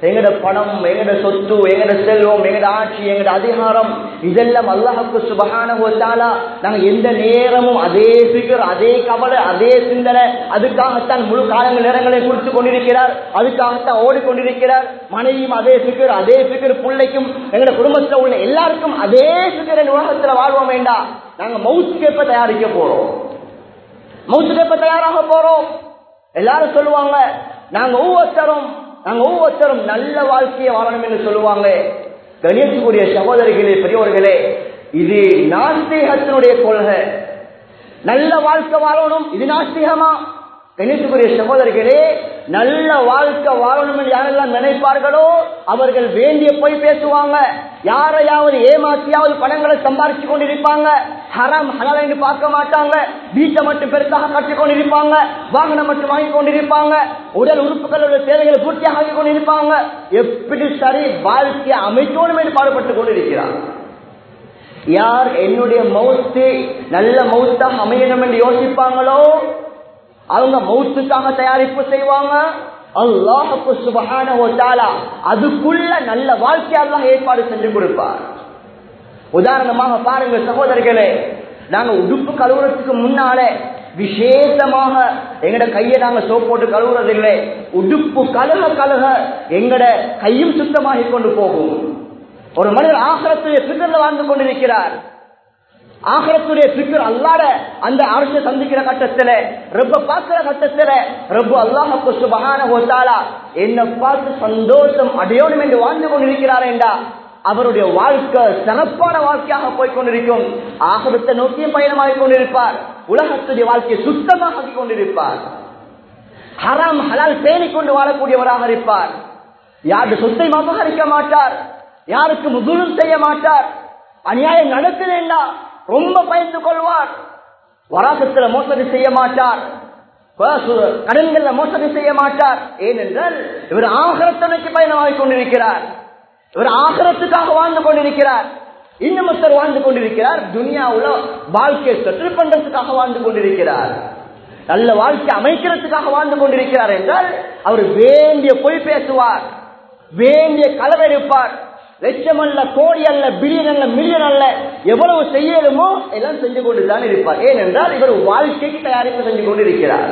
எங்கட பணம் எங்கட சொத்து எங்கட செல்வம் எங்கட ஆட்சி எங்கட அதிகாரம் இதெல்லாம் அல்லாஹுக்கு சுபகான போட்டாலா நாங்க எந்த நேரமும் அதே பிகர் அதே கவலை அதே சிந்தனை அதுக்காகத்தான் முழு காலங்கள் நேரங்களை குறித்து கொண்டிருக்கிறார் அதுக்காகத்தான் ஓடிக்கொண்டிருக்கிறார் மனைவியும் அதே பிகர் அதே பிகர் பிள்ளைக்கும் எங்கட குடும்பத்தில் உள்ள எல்லாருக்கும் அதே பிகர் உலகத்துல வாழ்வோம் வேண்டாம் நாங்க மவுத்துக்கு எப்ப தயாரிக்க போறோம் மவுத்துக்கு எப்ப தயாராக போறோம் எல்லாரும் சொல்லுவாங்க நாங்க ஒவ்வொருத்தரும் நாங்க ஒவ்வொருத்தரும் நல்ல வாழ்க்கையை வாழணும் என்று சொல்லுவாங்க கணியத்துக்குரிய சகோதரிகளே பெரியவர்களே இது நாஸ்திகத்தினுடைய கொள்கை நல்ல வாழ்க்கை வாழணும் இது நாஸ்திகமா கணித்துக்குரிய சகோதரிகளே நல்ல வாழ்க்கை வாழணும் என்று யாரெல்லாம் நினைப்பார்களோ அவர்கள் வேண்டிய போய் பேசுவாங்க யாரையாவது ஏமாற்றியாவது பணங்களை சம்பாதிச்சு கொண்டிருப்பாங்க ஹராம் ஹலால் என்று பார்க்க மாட்டாங்க வீட்டை மட்டும் பெருசாக கட்டிக் கொண்டிருப்பாங்க வாகனம் மட்டும் வாங்கி கொண்டிருப்பாங்க உடல் உறுப்புகளோட தேவைகளை பூர்த்தியாக ஆகி கொண்டிருப்பாங்க எப்படி சரி வாழ்க்கையை அமைக்கணும் என்று பாடுபட்டுக் கொண்டிருக்கிறார் யார் என்னுடைய மௌத்து நல்ல மௌத்தாக அமையணும் என்று யோசிப்பாங்களோ அவங்க மௌத்துக்காக தயாரிப்பு செய்வாங்க அல்லாஹுக்கு சுபகான அதுக்குள்ள நல்ல வாழ்க்கை அல்லாஹ் ஏற்பாடு செஞ்சு கொடுப்பார் உதாரணமாக பாருங்க சகோதரர்களே நாங்க உடுப்பு கழுவுறதுக்கு முன்னாலே விசேஷமாக எங்கட கையை நாங்க சோப் போட்டு கழுவுறதில்லை உடுப்பு கழுக கழுக எங்கட கையும் சுத்தமாகி கொண்டு போகும் ஒரு மனிதர் ஆகரத்துடைய பிக்கர்ல வாழ்ந்து கொண்டிருக்கிறார் ஆகரத்துடைய பிக்கர் அல்லாட அந்த அரசு சந்திக்கிற கட்டத்துல ரொம்ப பார்க்கிற கட்டத்துல ரொம்ப அல்லாஹப்பு சுபகான ஓத்தாலா என்ன பார்த்து சந்தோஷம் அடையணும் என்று வாழ்ந்து கொண்டிருக்கிறார் என்றா அவருடைய வாழ்க்கை சிறப்பான வாழ்க்கையாக போய்கொண்டிருக்கும் ஆகரத்தை நோக்கியும் பயணமாகிக் கொண்டிருப்பார் உலகத்துடைய வாழ்க்கையை சுத்தமாக ஆக்கிக் கொண்டிருப்பார் ஹராம் ஹலால் பேணிக் கொண்டு வாழக்கூடியவராக இருப்பார் யாரு சொத்தை அபகரிக்க மாட்டார் யாருக்கு முதுலும் செய்ய மாட்டார் அநியாயம் நடக்குதுன்னா ரொம்ப பயந்து கொள்வார் வராசத்துல மோசடி செய்ய மாட்டார் கடன்கள்ல மோசடி செய்ய மாட்டார் ஏனென்றால் இவர் ஆகரத்தனைக்கு பயணமாகிக் கொண்டிருக்கிறார் இவர் ஆகரத்துக்காக வாழ்ந்து கொண்டிருக்கிறார் இன்னும் ஒருத்தர் வாழ்ந்து கொண்டிருக்கிறார் துனியாவுல வாழ்க்கையை செட்டில் பண்றதுக்காக வாழ்ந்து கொண்டிருக்கிறார் நல்ல வாழ்க்கை அமைக்கிறதுக்காக வாழ்ந்து கொண்டிருக்கிறார் என்றால் அவர் வேண்டிய பொய் பேசுவார் வேண்டிய களவெடுப்பார் லட்சம் அல்ல கோடி அல்ல பில்லியன் அல்ல மில்லியன் அல்ல எவ்வளவு செய்யலுமோ எல்லாம் செஞ்சு கொண்டுதான் இருப்பார் ஏனென்றால் இவர் வாழ்க்கைக்கு தயாரிப்பு செஞ்சு கொண்டிருக்கிறார்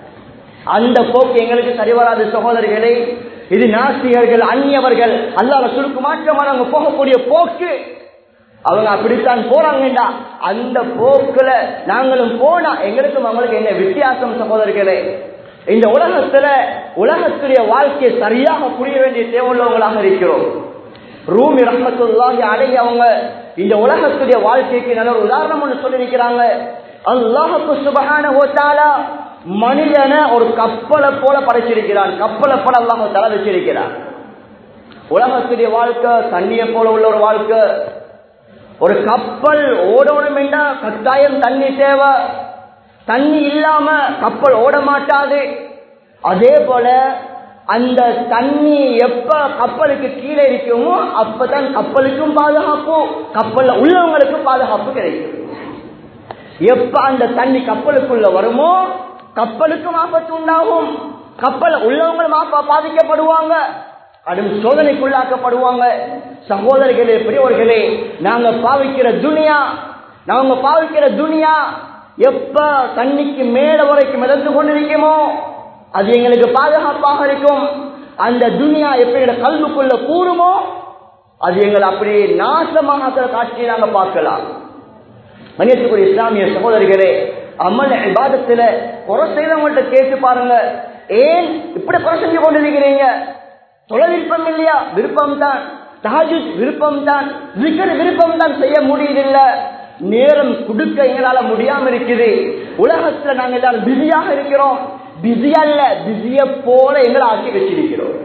அந்த போக்கு எங்களுக்கு சரிவராது சகோதரிகளே இது நாசிகர்கள் அந்நியவர்கள் அல்லாத சுருக்கு மாற்றமானவங்க போகக்கூடிய போக்கு அவங்க அப்படித்தான் போறாங்கடா அந்த போக்குல நாங்களும் போனா எங்களுக்கும் அவங்களுக்கு என்ன வித்தியாசம் சகோதரிகளே இந்த உலகத்துல உலகத்துடைய வாழ்க்கையை சரியாக புரிய வேண்டிய தேவையுள்ளவங்களாக இருக்கிறோம் ரூமி ரஹமத்துல்லாஹி அடைய அவங்க இந்த உலகத்துடைய வாழ்க்கைக்கு நல்ல ஒரு உதாரணம் ஒன்று சொல்லியிருக்கிறாங்க அல்லாஹுக்கு சுபகான ஓட்டாலா மனிதனை ஒரு கப்பலை போல படைச்சிருக்கிறான் கப்பலை போல அல்லாஹ் தலை வச்சிருக்கிறான் உலகத்துடைய வாழ்க்கை தண்ணியை போல உள்ள ஒரு வாழ்க்கை ஒரு கப்பல் ஓடணும் என்றா கட்டாயம் தண்ணி தேவை தண்ணி இல்லாம கப்பல் ஓட மாட்டாது அதே போல அந்த தண்ணி எப்ப கப்பலுக்கு கீழே இருக்குமோ அப்பதான் கப்பலுக்கும் பாதுகாப்பு கப்பல்ல உள்ளவங்களுக்கும் பாதுகாப்பு கிடைக்கும் எப்ப அந்த தண்ணி கப்பலுக்குள்ள வருமோ கப்பலுக்கும் ஆபத்து உண்டாகும் கப்பல் உள்ளவங்களும் ஆப்பா பாதிக்கப்படுவாங்க கடும் சோதனைக்குள்ளாக்கப்படுவாங்க சகோதரிகளே பெரியவர்களே நாங்க பாவிக்கிற துனியா நாங்க பாவிக்கிற துனியா எப்ப தண்ணிக்கு மேல வரைக்கும் மிதந்து கொண்டிருக்குமோ அது எங்களுக்கு பாதுகாப்பாக இருக்கும் அந்த துனியா எப்ப எங்க கல்வுக்குள்ள கூறுமோ அது எங்களை அப்படியே நாசமாக காட்சியை நாங்க பார்க்கலாம் மனிதத்துக்குரிய இஸ்லாமிய சகோதரிகளே அமல் விவாதத்துல குறை செய்தவங்கள்ட்ட கேட்டு பாருங்க ஏன் இப்படி குறை செஞ்சு கொண்டிருக்கிறீங்க தொலை விருப்பம் இல்லையா விருப்பம் தான் தாஜு விருப்பம் தான் விருப்பம் தான் செய்ய முடியல நேரம் கொடுக்க எங்களால முடியாம இருக்குது உலகத்துல நாங்க எல்லாரும் பிஸியாக இருக்கிறோம் பிஸி அல்ல பிஸிய போல எங்களை ஆக்கி வச்சிருக்கிறோம்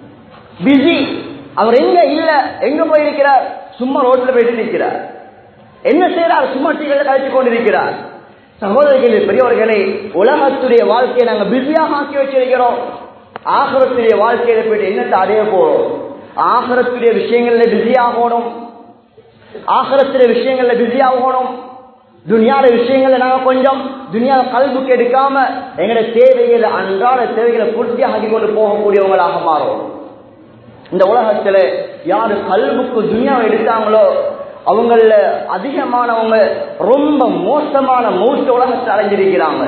பிஸி அவர் எங்க இல்ல எங்க போயிருக்கிறார் சும்மா ரோட்ல போயிட்டு இருக்கிறார் என்ன செய்யறார் சும்மா டீகளை கழிச்சு கொண்டிருக்கிறார் சகோதரிகளே பெரியவர்களே உலகத்துடைய வாழ்க்கையை நாங்க பிஸியாக ஆக்கி வச்சிருக்கிறோம் ஆகரத்துடைய வாழ்க்கையில போயிட்டு என்னத்தை அடைய போறோம் ஆகரத்துடைய விஷயங்கள்ல பிஸி ஆகணும் ஆகரத்துடைய விஷயங்கள்ல பிஸி ஆகணும் துனியாத விஷயங்கள்ல நாங்க கொஞ்சம் துனியா கல்விக்கு எடுக்காம எங்களோட தேவைகளை அன்றாட தேவைகளை பூர்த்தி ஆகி கொண்டு போகக்கூடியவங்களாக மாறும் இந்த உலகத்துல யாரு கல்வுக்கு துனியாவை எடுத்தாங்களோ அவங்கள அதிகமானவங்க ரொம்ப மோசமான மௌத்த உலகத்தை அடைஞ்சிருக்கிறாங்க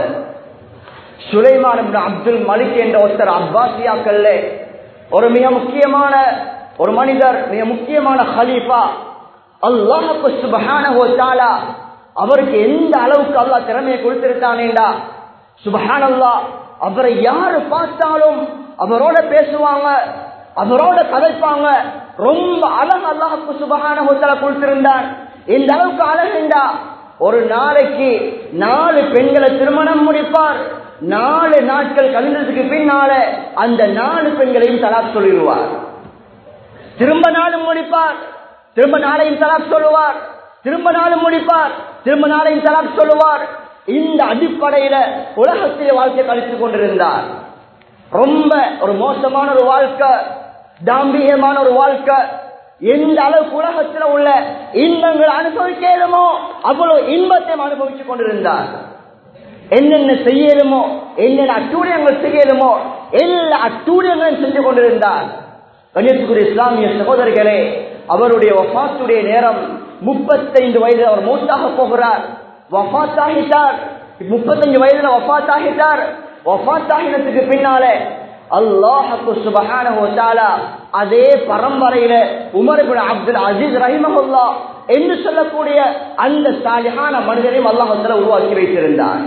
சுலைமான் இப்னு அப்துல் மலிக் என்ற ஒருத்தர் அப்பாசியாக்கல்ல ஒரு மிக முக்கியமான ஒரு மனிதர் மிக முக்கியமான ஹலீஃபா அல்லாஹுக்கு சுபஹானஹு தஆலா அவருக்கு எந்த அளவுக்கு அல்லாஹ் திறமையை கொடுத்திருக்கானேண்டா சுபஹானல்லாஹ் அவரை யாரு பார்த்தாலும் அவரோட பேசுவாங்க அவரோட கதைப்பாங்க ரொம்ப அழகு அல்லாஹுக்கு சுபஹானஹு தஆலா கொடுத்திருந்தான் இந்த அளவுக்கு அழகுண்டா ஒரு நாளைக்கு நாலு பெண்களை திருமணம் முடிப்பார் நாலு நாட்கள் கழிந்ததுக்கு பின்னால அந்த நாலு பெண்களையும் தலாக் சொல்லிடுவார் திரும்ப நாளும் முடிப்பார் திரும்ப நாளையும் தலாக் சொல்லுவார் திரும்ப நாளும் முடிப்பார் திரும்ப நாளையும் தலாக் சொல்லுவார் இந்த அடிப்படையில உலகத்திலே வாழ்க்கை கழித்துக் கொண்டிருந்தார் ரொம்ப ஒரு மோசமான ஒரு வாழ்க்கை தாம்பியமான ஒரு வாழ்க்கை எந்த அளவுக்கு உலகத்தில் உள்ள இன்பங்கள் அனுபவிக்கலுமோ அவ்வளவு இன்பத்தையும் அனுபவித்துக் கொண்டிருந்தார் என்னென்ன செய்யலுமோ என்னென்ன அட்டூழியங்கள் செய்யலுமோ எல்லா அட்டூழியங்களையும் செஞ்சு கொண்டிருந்தார் கண்ணியத்துக்குரிய இஸ்லாமிய சகோதரர்களே அவருடைய வஃபாத்துடைய நேரம் முப்பத்தைந்து வயதில் அவர் மூத்தாக போகிறார் வஃபாத்தாகிட்டார் முப்பத்தஞ்சு வயதுல வஃபாத்தாகிட்டார் வஃபாத்தாகினத்துக்கு பின்னாலே அல்லாஹு சுபஹானஹு தஆலா அதே பரம்பரையில உமர் இப்னு அப்துல் அசீஸ் ரஹிமஹுல்லா என்று சொல்லக்கூடிய அந்த சாலிஹான மனிதரையும் அல்லாஹ் தஆலா உருவாக்கி வைத்திருந்தார்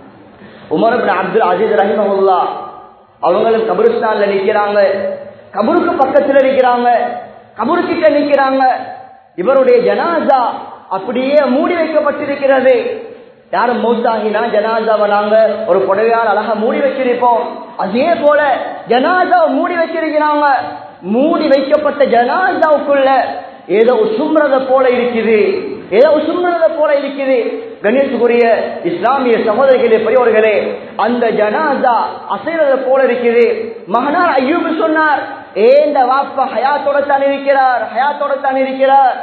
உமர் இப்னு அப்துல் அசீஸ் ரஹிமஹுல்லா அவங்களும் கபிரிஸ்தான்ல நிக்கிறாங்க கபருக்கு பக்கத்துல நிக்கிறாங்க கபருக்கிட்ட நிக்கிறாங்க இவருடைய ஜனாசா அப்படியே மூடி வைக்கப்பட்டிருக்கிறது யாரும் மௌத்தாகினா ஜனாசாவை நாங்க ஒரு புடவையால் அழகா மூடி வச்சிருப்போம் அதே போல ஜனாசாவை மூடி வச்சிருக்கிறாங்க மூடி வைக்கப்பட்ட ஜனாசாவுக்குள்ள ஏதோ உசும்றத போல இருக்குது ஏதோ உசும்றத போல இருக்குது கணேசுக்குரிய இஸ்லாமிய சகோதரிகளே பெரியவர்களே அந்த ஜனாசா அசைறத போல இருக்குது மகனார் ஐயூபு சொன்னார் ஏந்த வாப்பா ஹயாத்தோட தான் இருக்கிறார் ஹயாத்தோட தான் இருக்கிறார்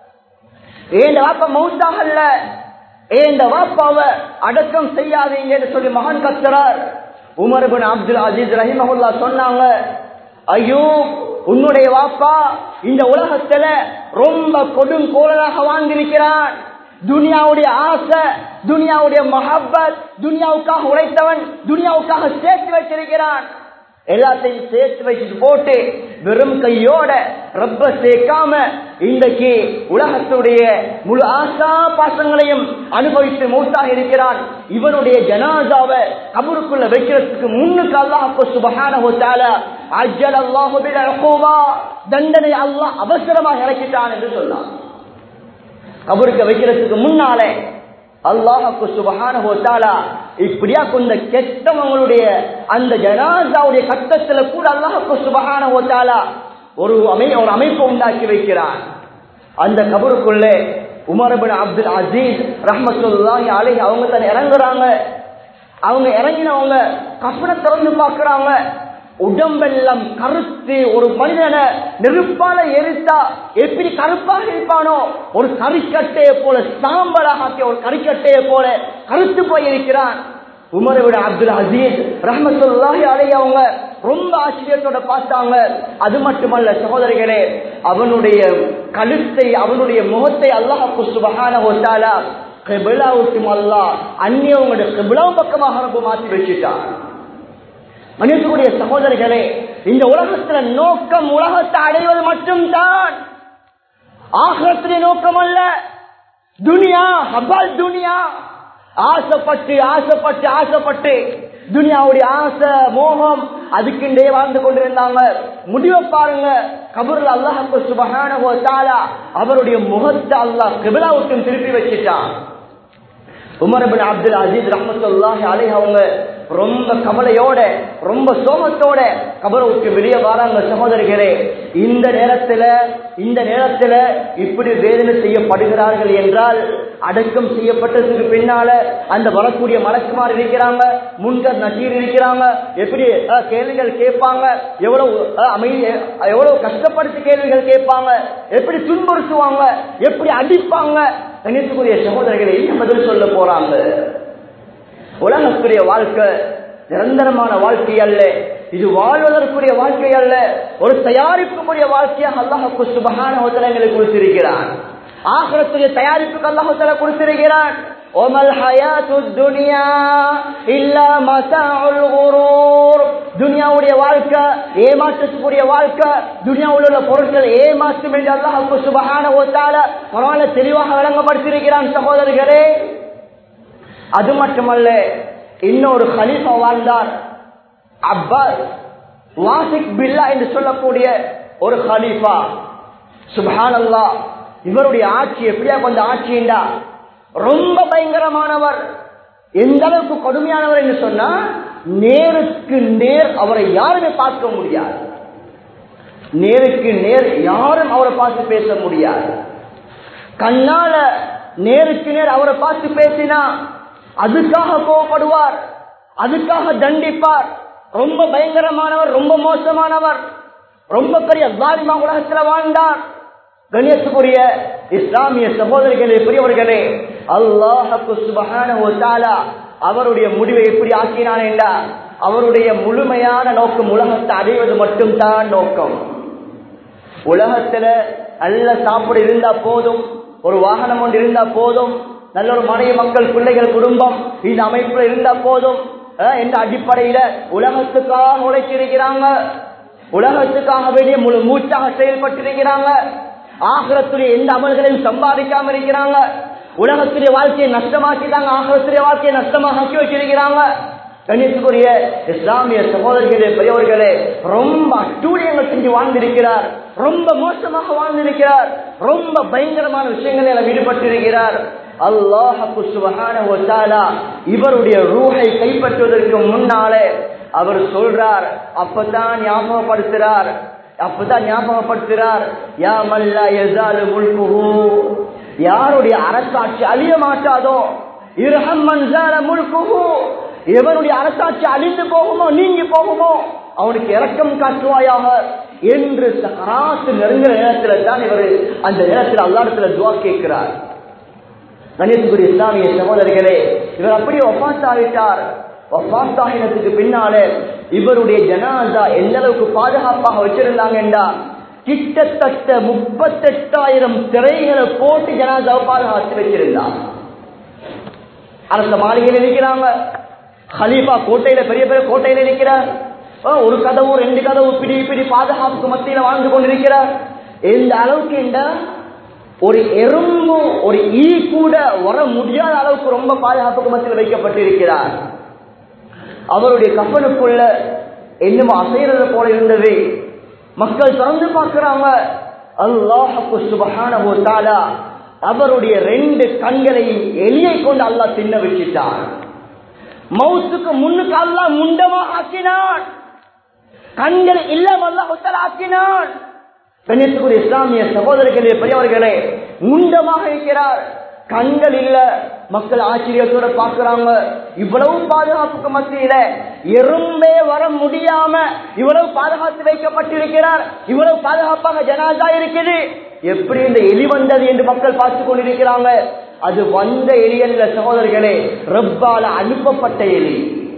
ஏந்த வாப்பா மவுத்தாகல்ல ஏந்த வாப்பாவை அடக்கம் செய்யாதீங்கன்னு சொல்லி மகன் கத்துறார் உமர் பின் அப்துல் அஜீஸ் ரஹிமஹுல்லா சொன்னாங்க ஐயோ உன்னுடைய வாப்பா இந்த உலகத்துல ரொம்ப கொடுங்கோலனாக வாழ்ந்திருக்கிறான் துனியாவுடைய ஆசை துனியாவுடைய மஹப்பத் துனியாவுக்காக உழைத்தவன் துனியாவுக்காக சேர்த்து வச்சிருக்கிறான் எல்லாத்தையும் சேர்த்து வச்சுட்டு போட்டு வெறும் கையோட ரப்ப சேர்க்காம இன்றைக்கு உலகத்துடைய முழு ஆசா பாசங்களையும் அனுபவித்து மூத்தாக இருக்கிறான் இவனுடைய ஜனாசாவை கபருக்குள்ள வைக்கிறதுக்கு முன்னுக்கு அல்லாஹ் சுபஹான அஜல் அல்லாஹு தண்டனை அல்லாஹ் அவசரமாக இறக்கிட்டான் என்று சொன்னான் கபருக்கு வைக்கிறதுக்கு முன்னாலே அல்லாஹுக்கு சுபகான இப்படியா கொஞ்ச கெட்டவங்களுடைய அந்த ஜனாசாவுடைய கட்டத்துல கூட அல்லாஹுக்கு சுபகான ஒரு அமை ஒரு அமைப்பு உண்டாக்கி வைக்கிறான் அந்த கபருக்குள்ளே உமரபின் அப்துல் அசீஸ் ரஹமத்துல்லாஹி அலை அவங்க தான் இறங்குறாங்க அவங்க இறங்கினவங்க கப்பனை திறந்து பார்க்கறாங்க உடம்பெல்லாம் கருத்து ஒரு மனிதனை நெருப்பால எரித்தா எப்படி கருப்பாக இருப்பானோ ஒரு கறிக்கட்டையை போல சாம்பலாக ஆக்கிய ஒரு கறிக்கட்டையை போல கருத்து போய் இருக்கிறான் உமரை விட அப்துல் அசீஸ் ரஹமத்துல்லாஹி அலை அவங்க ரொம்ப ஆச்சரியத்தோட பார்த்தாங்க அது மட்டுமல்ல சகோதரிகளே அவனுடைய கழுத்தை அவனுடைய முகத்தை அல்லாஹ் சுபஹான ஒத்தாலா கெபிலாவுக்கும் அல்லா அந்நியவங்களுடைய கெபிலாவும் பக்கமாக ரொம்ப மாற்றி வச்சுட்டான் மனிதனுடைய சகோதரிகளே இந்த உலகத்துல நோக்கம் உலகத்தை அடைவது மட்டும்தான் ஆகத்திலே நோக்கம் அல்ல துனியா ஹபால் துனியா ஆசைப்பட்டு ஆசைப்பட்டு ஆசைப்பட்டு துனியாவுடைய ஆசை மோகம் அதுக்குண்டே வாழ்ந்து கொண்டிருந்தாங்க முடிவை பாருங்க கபூர்ல அல்லாஹு சுபகான அவருடைய முகத்தை அல்லாஹ் கிபிலாவுக்கும் திருப்பி வச்சுட்டான் உமர் பின் அப்துல் அஜீஸ் ரஹமத்துல்லாஹி அலை அவங்க ரொம்ப கவலையோட ரொம்ப சோகத்தோட கபரை விட்டு வெளியே வராங்க சகோதரிகளே இந்த நேரத்துல இந்த நேரத்துல இப்படி வேதனை செய்யப்படுகிறார்கள் என்றால் அடக்கம் செய்யப்பட்டதுக்கு பின்னால அந்த வரக்கூடிய மலக்குமார் இருக்கிறாங்க முன்கர் நசீர் இருக்கிறாங்க எப்படி அஹ், கேள்விகள் கேட்பாங்க எவ்வளவு அஹ், அமைதி எவ்வளவு கஷ்டப்படுத்தி கேள்விகள் கேட்பாங்க எப்படி துன்புறுத்துவாங்க எப்படி அடிப்பாங்க கணித்துக்குரிய சகோதரர்களை என்ன பதில் சொல்ல போறாங்க உலகத்துடைய வாழ்க்கை நிரந்தரமான வாழ்க்கை அல்ல இது வாழ்வதற்குரிய வாழ்க்கை அல்ல ஒரு தயாரிப்புக்குரிய வாழ்க்கையாக அல்லாஹு சுபகான எங்களுக்கு கொடுத்திருக்கிறான் ஆகரத்துடைய தயாரிப்புக்கு அல்லாஹு கொடுத்திருக்கிறான் ஒமல் ஹயாத்து துனியா இல்லா மசாஉல் குரூர் துனியாவுடைய வாழ்க்கை ஏமாற்றத்துக்குரிய வாழ்க்கை துனியாவில் உள்ள பொருட்கள் ஏமாற்றும் என்று அல்லாஹ் சுபஹான ஓத்தால பரவாயில்ல தெளிவாக விளங்கப்படுத்தியிருக்கிறான் சகோதரர்களே அது மட்டுமல்ல இன்னொரு ஹலீஃபா வாழ்ந்தார் அப்பாஸ் வாசிக் பில்லா என்று சொல்லக்கூடிய ஒரு ஹலீஃபா சுபஹான் அல்லா இவருடைய ஆட்சி எப்படியா கொஞ்சம் ஆட்சிண்டா ரொம்ப பயங்கரமானவர் எந்த அளவுக்கு கொடுமையானவர் என்று சொன்னா நேருக்கு நேர் அவரை யாருமே பார்க்க முடியாது நேருக்கு நேர் யாரும் அவரை பார்த்து பேச முடியாது கண்ணால நேருக்கு நேர் அவரை பார்த்து பேசினா அதுக்காக கோவப்படுவார் அதுக்காக தண்டிப்பார் ரொம்ப பயங்கரமானவர் ரொம்ப மோசமானவர் ரொம்ப பெரிய தாரிமா உலகத்துல வாழ்ந்தார் கணியத்துக்குரிய இஸ்லாமிய சகோதரிகளே பெரியவர்களே அல்லாஹு சுபஹான அவருடைய முடிவை எப்படி ஆக்கினான் என்றா அவருடைய முழுமையான நோக்கம் உலகத்தை அடைவது மட்டும்தான் நோக்கம் உலகத்துல நல்ல சாப்பிட இருந்தா போதும் ஒரு வாகனம் ஒன்று இருந்தா போதும் நல்ல ஒரு மனைவி மக்கள் பிள்ளைகள் குடும்பம் இந்த அமைப்புல இருந்தா போதும் என்ற அடிப்படையில உலகத்துக்காக உழைச்சிருக்கிறாங்க உலகத்துக்காக வேண்டிய முழு மூச்சாக செயல்பட்டிருக்கிறாங்க ஆகரத்துடைய எந்த அமல்களையும் சம்பாதிக்காம இருக்கிறாங்க உலகத்துடைய வாழ்க்கையை நஷ்டமாக்கிட்டாங்க ஆகரத்துடைய வாழ்க்கையை நஷ்டமாக ஆக்கி வச்சிருக்கிறாங்க கணித்துக்குரிய இஸ்லாமிய சகோதரிகளே பெரியவர்களே ரொம்ப அட்டூழியங்கள் செஞ்சு வாழ்ந்திருக்கிறார் ரொம்ப மோசமாக வாழ்ந்திருக்கிறார் ரொம்ப பயங்கரமான விஷயங்களில் ஈடுபட்டிருக்கிறார் அல்லாஹு இவருடைய ரூஹை கைப்பற்றுவதற்கு முன்னாலே அவர் சொல்றார் அப்பதான் ஞாபகப்படுத்துறார் அப்பதான் ஞாபகப்படுத்துறார் யா மல்லா எசாலு முல்குஹு யாருடைய அரசாட்சி அழிய மாட்டாதோ இரஹம் மன்சால முல்குஹு எவனுடைய அரசாட்சி அழிந்து போகுமோ நீங்கி போகுமோ அவனுக்கு இரக்கம் காட்டுவாயாக என்று சகராத்து நெருங்குற நேரத்துல தான் இவர் அந்த நேரத்தில் அல்லாடத்துல துவா கேட்கிறார் கணேசகுரி இஸ்லாமிய சகோதரர்களே இவர் அப்படியே ஒப்பாத்தாவிட்டார் ஒப்பாத்தாகினத்துக்கு பின்னாலே இவருடைய ஜனாதா எந்த அளவுக்கு பாதுகாப்பாக வச்சிருந்தாங்கன்றா கிட்டத்தட்ட முப்பத்தெட்டாயிரம் திரைகளை போட்டு ஜனாதாவை பாதுகாத்து வச்சிருந்தார் அரச மாளிகையில் இருக்கிறாங்க ஹலீஃபா கோட்டையில பெரிய பெரிய கோட்டையில இருக்கிறார் ஒரு கதவு ரெண்டு கதவு பிடி பிடி பாதுகாப்புக்கு மத்தியில வாழ்ந்து கொண்டிருக்கிறார் எந்த அளவுக்கு இந்த ஒரு எறும்பு ஒரு ஈ கூட வர முடியாத அளவுக்கு ரொம்ப பாதுகாப்புக்கு மத்தியில் வைக்கப்பட்டிருக்கிறார் அவருடைய கப்பலுக்குள்ள என்னமோ அசைறது போல இருந்தது மக்கள் திறந்து பார்க்கிறாங்க அல்லாஹு சுபகான அவருடைய ரெண்டு கண்களையும் எலியை கொண்டு அல்லாஹ் தின்ன வச்சிட்டான் மவுத்துக்கு முன்னுக்கு அல்லாஹ் முண்டமாக ஆக்கினான் கண்கள் இல்லாம அல்லாஹ் ஆக்கினான் கண்ணியத்துக்குரிய இஸ்லாமிய சகோதரர்களே பெரியவர்களே முண்டமாக இருக்கிறார் கண்கள் இல்ல மக்கள் ஆச்சரியத்தோட பாக்குறாங்க இவ்வளவு பாதுகாப்புக்கு மத்தியில எறும்பே வர முடியாம இவ்வளவு பாதுகாத்து வைக்கப்பட்டிருக்கிறார் இவ்வளவு பாதுகாப்பாக ஜனாதா இருக்குது எப்படி இந்த எலி வந்தது என்று மக்கள் பார்த்து கொண்டிருக்கிறாங்க அது வந்த எலி அல்ல சகோதரர்களே ரப்பால அனுப்பப்பட்ட எலி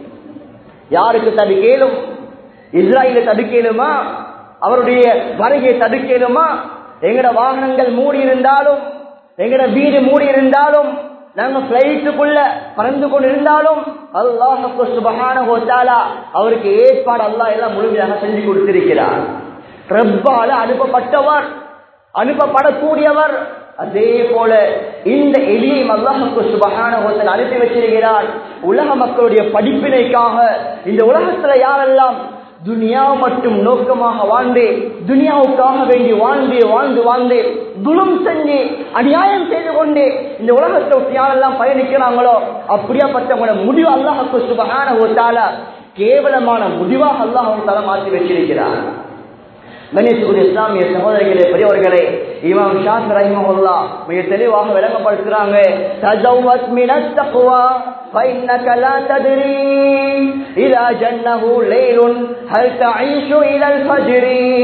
யாருக்கு தடுக்கேலும் இஸ்ராயல தடுக்கேலுமா அவருடைய வருகையை தடுக்கலுமா எங்கட வாகனங்கள் மூடி இருந்தாலும் எங்கட வீடு மூடி இருந்தாலும் நாங்க பிளைட்டுக்குள்ள பறந்து கொண்டிருந்தாலும் அல்லாஹு சுபகான ஹோத்தாலா அவருக்கு ஏற்பாடு அல்லாஹ் எல்லாம் முழுமையாக செஞ்சு கொடுத்திருக்கிறார் ரப்பால அனுப்பப்பட்டவர் அனுப்பப்படக்கூடியவர் அதே போல இந்த எலியை அல்லாஹுக்கு சுபகான ஹோத்தல் அனுப்பி வச்சிருக்கிறார் உலக மக்களுடைய படிப்பினைக்காக இந்த உலகத்துல யாரெல்லாம் துனியா மட்டும் நோக்கமாக வாழ்ந்து துனியாவுக்காக வேண்டி வாழ்ந்து வாழ்ந்து வாழ்ந்து துணம் செஞ்சு அநியாயம் செய்து கொண்டு இந்த உலகத்தை யாரெல்லாம் பயணிக்கிறாங்களோ அப்படியாப்பட்டவங்களோட முடிவு அல்லாஹுக்கு சுபகான ஒத்தால கேவலமான முடிவாக அல்லாஹ் தலை மாற்றி வச்சிருக்கிறார் கணேசுகுடி இஸ்லாமிய சகோதரிகளே பெரியவர்களே இமாம் ஷாத் ரஹிமஹுல்லா மிக தெளிவாக விளங்கப்படுத்துறாங்க தஜவ்வத் மினத் தக்வா فإنك لا تدري إذا جنه ليل هل تعيش إلى الفجر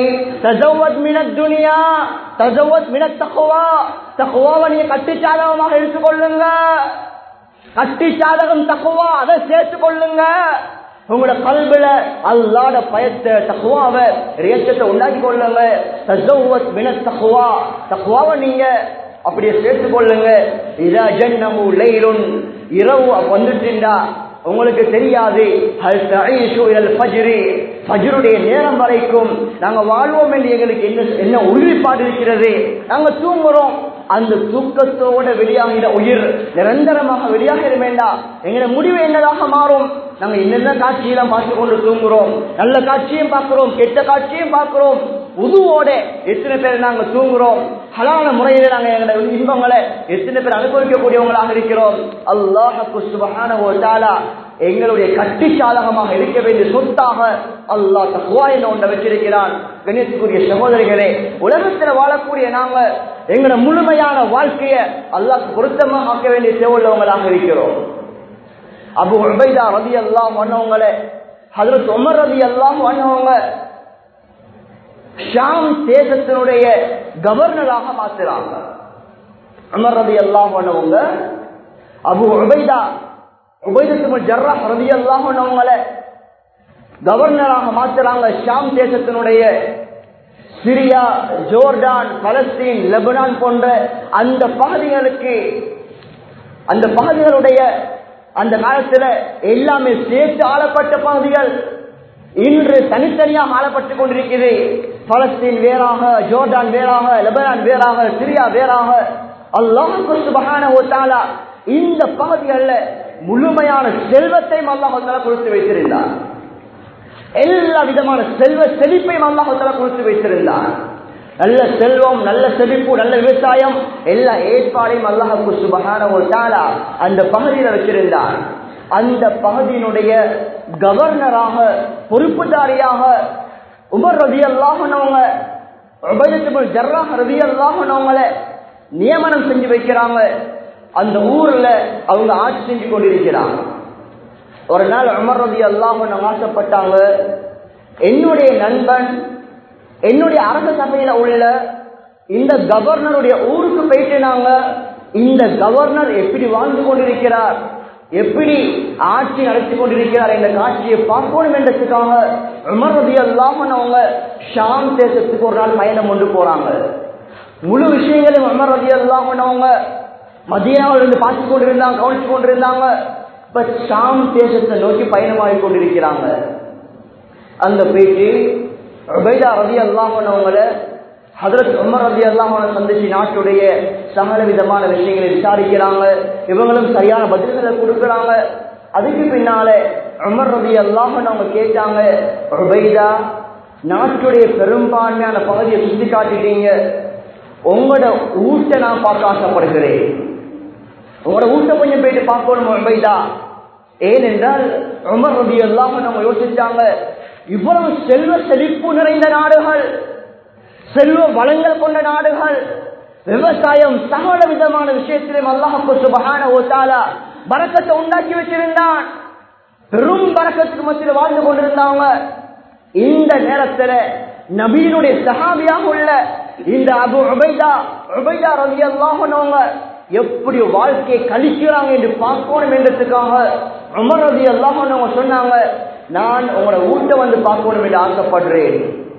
تزود من الدنيا تزود من التقوى تقوى நீ கட்டிச்சாதகமாக எடுத்துக்கொள்ளுங்க கட்டிச்சாதகம் தக்குவா அதை சேர்த்துக் கொள்ளுங்க உங்களோட கல்வில அல்லாட பயத்தை தக்குவாவை ரேச்சத்தை உண்டாக்கி கொள்ளுங்க தஜவ்வத் மின தக்குவா தக்குவாவை நீங்க அப்படியே சேர்த்துக் கொள்ளுங்க இதா ஜன்னமு லைலுன் இரவு வந்துட்டுண்டா உங்களுக்கு தெரியாது ஹல் தஈஷு இலல் ஃபஜ்ரி ஃபஜ்ருடைய நேரம் வரைக்கும் நாங்க வாழ்வோம் என்று எங்களுக்கு என்ன என்ன உறுதிப்பாடு இருக்கிறது நாங்க தூங்குறோம் அந்த தூக்கத்தோட வெளியாகிற உயிர் நிரந்தரமாக வெளியாக வேண்டாம் எங்களோட முடிவு என்னதாக மாறும் நாங்க என்னென்ன காட்சியெல்லாம் பார்த்து கொண்டு தூங்குறோம் நல்ல காட்சியும் பார்க்கிறோம் கெட்ட காட்சியும் பார்க்கிறோம் உதுவோட எத்தனை பேர் நாங்க தூங்குறோம் ஹலான முறையில நாங்க எங்களோட இன்பங்களை எத்தனை பேர் அனுபவிக்கக்கூடியவங்களாக இருக்கிறோம் அல்லாஹு சுபஹானஹு வ தஆலா எங்களுடைய கட்டி சாதகமாக இருக்க வேண்டிய சொத்தாக அல்லாஹ் தக்குவா என்ன ஒன்றை வச்சிருக்கிறான் கணேசக்குரிய சகோதரிகளே உலகத்தில் வாழக்கூடிய நாங்க எங்களோட முழுமையான வாழ்க்கையை அல்லாஹ் பொருத்தமாக ஆக்க வேண்டிய தேவையுள்ளவங்களாக இருக்கிறோம் அபு உபைதா ரதி அல்லாம் வண்ணவங்களே ஹதரத் உமர் ரதி அல்லாம் வண்ணவங்க ஷாம் தேசத்தினுடைய கவர்னராக மாத்துறாங்க உமர் ரதி அல்லாம் வண்ணவங்க அபு உபைதா உபைதத்துமல் ஜர்ரா ரதி அல்லாம் வண்ணவங்கள கவர்னராக மாத்துறாங்க ஷாம் தேசத்தினுடைய சிரியா ஜோர்டான் பலஸ்தீன் லெபனான் போன்ற அந்த பகுதிகளுக்கு அந்த பகுதிகளுடைய அந்த காலத்துல எல்லாமே சேர்த்து ஆளப்பட்ட பகுதிகள் இன்று தனித்தனியாக ஆளப்பட்டுக் கொண்டிருக்கிறது பலஸ்தீன் வேறாக ஜோர்டான் வேறாக லெபனான் வேறாக சிரியா வேறாக அல்லாஹு சுபஹான இந்த பகுதிகளில் முழுமையான செல்வத்தையும் அல்லாஹால கொடுத்து வைத்திருந்தார் எல்லா விதமான செல்வ செழிப்பையும் அல்லாஹால கொடுத்து வைத்திருந்தார் நல்ல செல்வம் நல்ல செழிப்பு நல்ல விவசாயம் எல்லா ஏற்பாடையும் அல்லாஹு சுபகான அந்த பகுதியில் வச்சிருந்தார் அந்த பகுதியினுடைய கவர்னராக பொறுப்புதாரியாக உமர் ரவி அல்லாஹனவங்க ஜர்ராஹ் ரவி அல்லாஹனவங்கள நியமனம் செஞ்சு வைக்கிறாங்க அந்த ஊர்ல அவங்க ஆட்சி செஞ்சு கொண்டிருக்கிறாங்க ஒரு நாள் உமர் ரவி அல்லாஹன் ஆசைப்பட்டாங்க என்னுடைய நண்பன் என்னுடைய அரச சபையில உள்ள இந்த கவர்னருடைய ஊருக்கு போயிட்டு நாங்க இந்த கவர்னர் எப்படி வாழ்ந்து கொண்டிருக்கிறார் எப்படி ஆட்சி நடத்தி கொண்டிருக்கிறார் என்ற காட்சியை பார்க்கணும் என்றதுக்காக உமர் ரதி அல்லாமன் அவங்க ஷாம் தேசத்துக்கு ஒரு நாள் பயணம் கொண்டு போறாங்க முழு விஷயங்களையும் உமர் ரதி அல்லாமன் அவங்க மதியாவில் இருந்து பார்த்து கொண்டிருந்தாங்க கவனிச்சு கொண்டிருந்தாங்க இப்ப ஷாம் தேசத்தை நோக்கி பயணமாகி கொண்டிருக்கிறாங்க அந்த பேச்சு உபைதா ரதி அல்லாமனவங்கள ஹதரத் உமர் ரதி அல்லாமன சந்திச்சு நாட்டுடைய சகல விதமான விஷயங்களை விசாரிக்கிறாங்க இவங்களும் சரியான பதில்களை கொடுக்குறாங்க அதுக்கு பின்னால உமர் ரதி அல்லாமன் அவங்க கேட்டாங்க உபைதா நாட்டுடைய பெரும்பான்மையான பகுதியை சுத்தி காட்டிட்டீங்க உங்களோட ஊட்ட நான் பார்க்க ஆசைப்படுகிறேன் உங்களோட ஊட்ட கொஞ்சம் போயிட்டு பார்க்கணும் உபைதா ஏனென்றால் உமர் ரதி அல்லாமன் அவங்க யோசிச்சாங்க இவ்வளவு செல்வ செழிப்பு நிறைந்த நாடுகள் செல்வ வளங்கள் கொண்ட நாடுகள் விவசாயம் சகல விதமான விஷயத்திலும் அல்லாஹு சுபகான ஓத்தாலா பறக்கத்தை உண்டாக்கி வச்சிருந்தான் பெரும் பறக்கத்துக்கு மத்தியில் வாழ்ந்து கொண்டிருந்தாங்க இந்த நேரத்தில் நபீனுடைய சகாபியாக உள்ள இந்த அபு உபைதா உபைதா ரவி அல்லாஹனவங்க எப்படி வாழ்க்கையை கழிக்கிறாங்க என்று பார்க்கணும் என்றதுக்காக உமர் ரவி அல்லாஹனவங்க சொன்னாங்க நான் உங்களோட வீட்டை வந்து பார்க்கணும் என்று ஆசைப்படுறேன்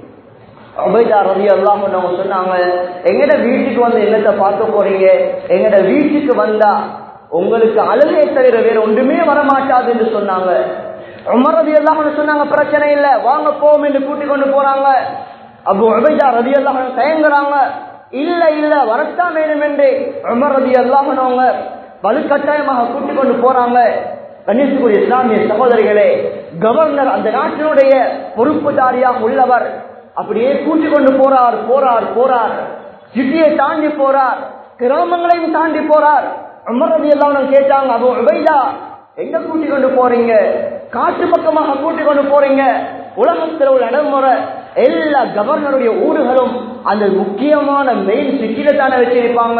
அபைதா ரவி அல்லாம சொன்னாங்க எங்கட வீட்டுக்கு வந்து என்னத்தை பார்க்க போறீங்க எங்கட வீட்டுக்கு வந்தா உங்களுக்கு அழுகை தவிர வேற ஒன்றுமே வரமாட்டாது என்று சொன்னாங்க உமர் ரவி அல்லாம சொன்னாங்க பிரச்சனை இல்லை வாங்க போவோம் என்று கூட்டிக் கொண்டு போறாங்க அப்போ அபைதா ரவி அல்லாம தயங்குறாங்க இல்ல இல்ல வரத்தான் வேணும் என்று உமர் ரவி அல்லாமனவங்க வலுக்கட்டாயமாக கூட்டிக் கொண்டு போறாங்க கணேசகுரிய இஸ்லாமிய சகோதரிகளே கவர்னர் அந்த நாட்டினுடைய பொறுப்புதாரியாக உள்ளவர் அப்படியே கூட்டிக் கொண்டு போறார் போறார் போறார் சிட்டியை தாண்டி போறார் கிராமங்களையும் தாண்டி போறார் அமரதி எல்லாம் கேட்டாங்க அது உபைதா எங்க கூட்டிக் கொண்டு போறீங்க காட்டு பக்கமாக கூட்டிக் கொண்டு போறீங்க உலகத்தில் உள்ள நடைமுறை எல்லா கவர்னருடைய ஊர்களும் அந்த முக்கியமான மெயின் சிட்டியில தானே வச்சிருப்பாங்க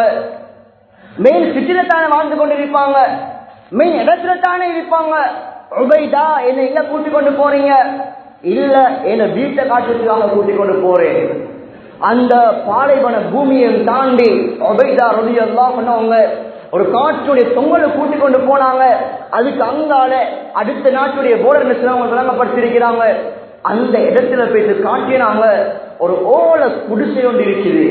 மெயின் சிட்டியில தானே வாழ்ந்து கொண்டிருப்பாங்க மெயின் இடத்துல தானே இருப்பாங்க உபைதா என்ன எங்க கூட்டிக் கொண்டு போறீங்க இல்ல என்ன வீட்டை காட்டுறதுக்காக கூட்டிக் கொண்டு போறேன் அந்த பாலைவன பூமியை தாண்டி உபைதா ரவி எல்லாம் பண்ணவங்க ஒரு காற்றுடைய தொங்கலை கூட்டிக் கொண்டு போனாங்க அதுக்கு அங்கால அடுத்த நாட்டுடைய போர்டர் அவங்க விளங்கப்படுத்திருக்கிறாங்க அந்த இடத்துல போயிட்டு காட்டினாங்க ஒரு ஓலை குடிசை ஒன்று இருக்குது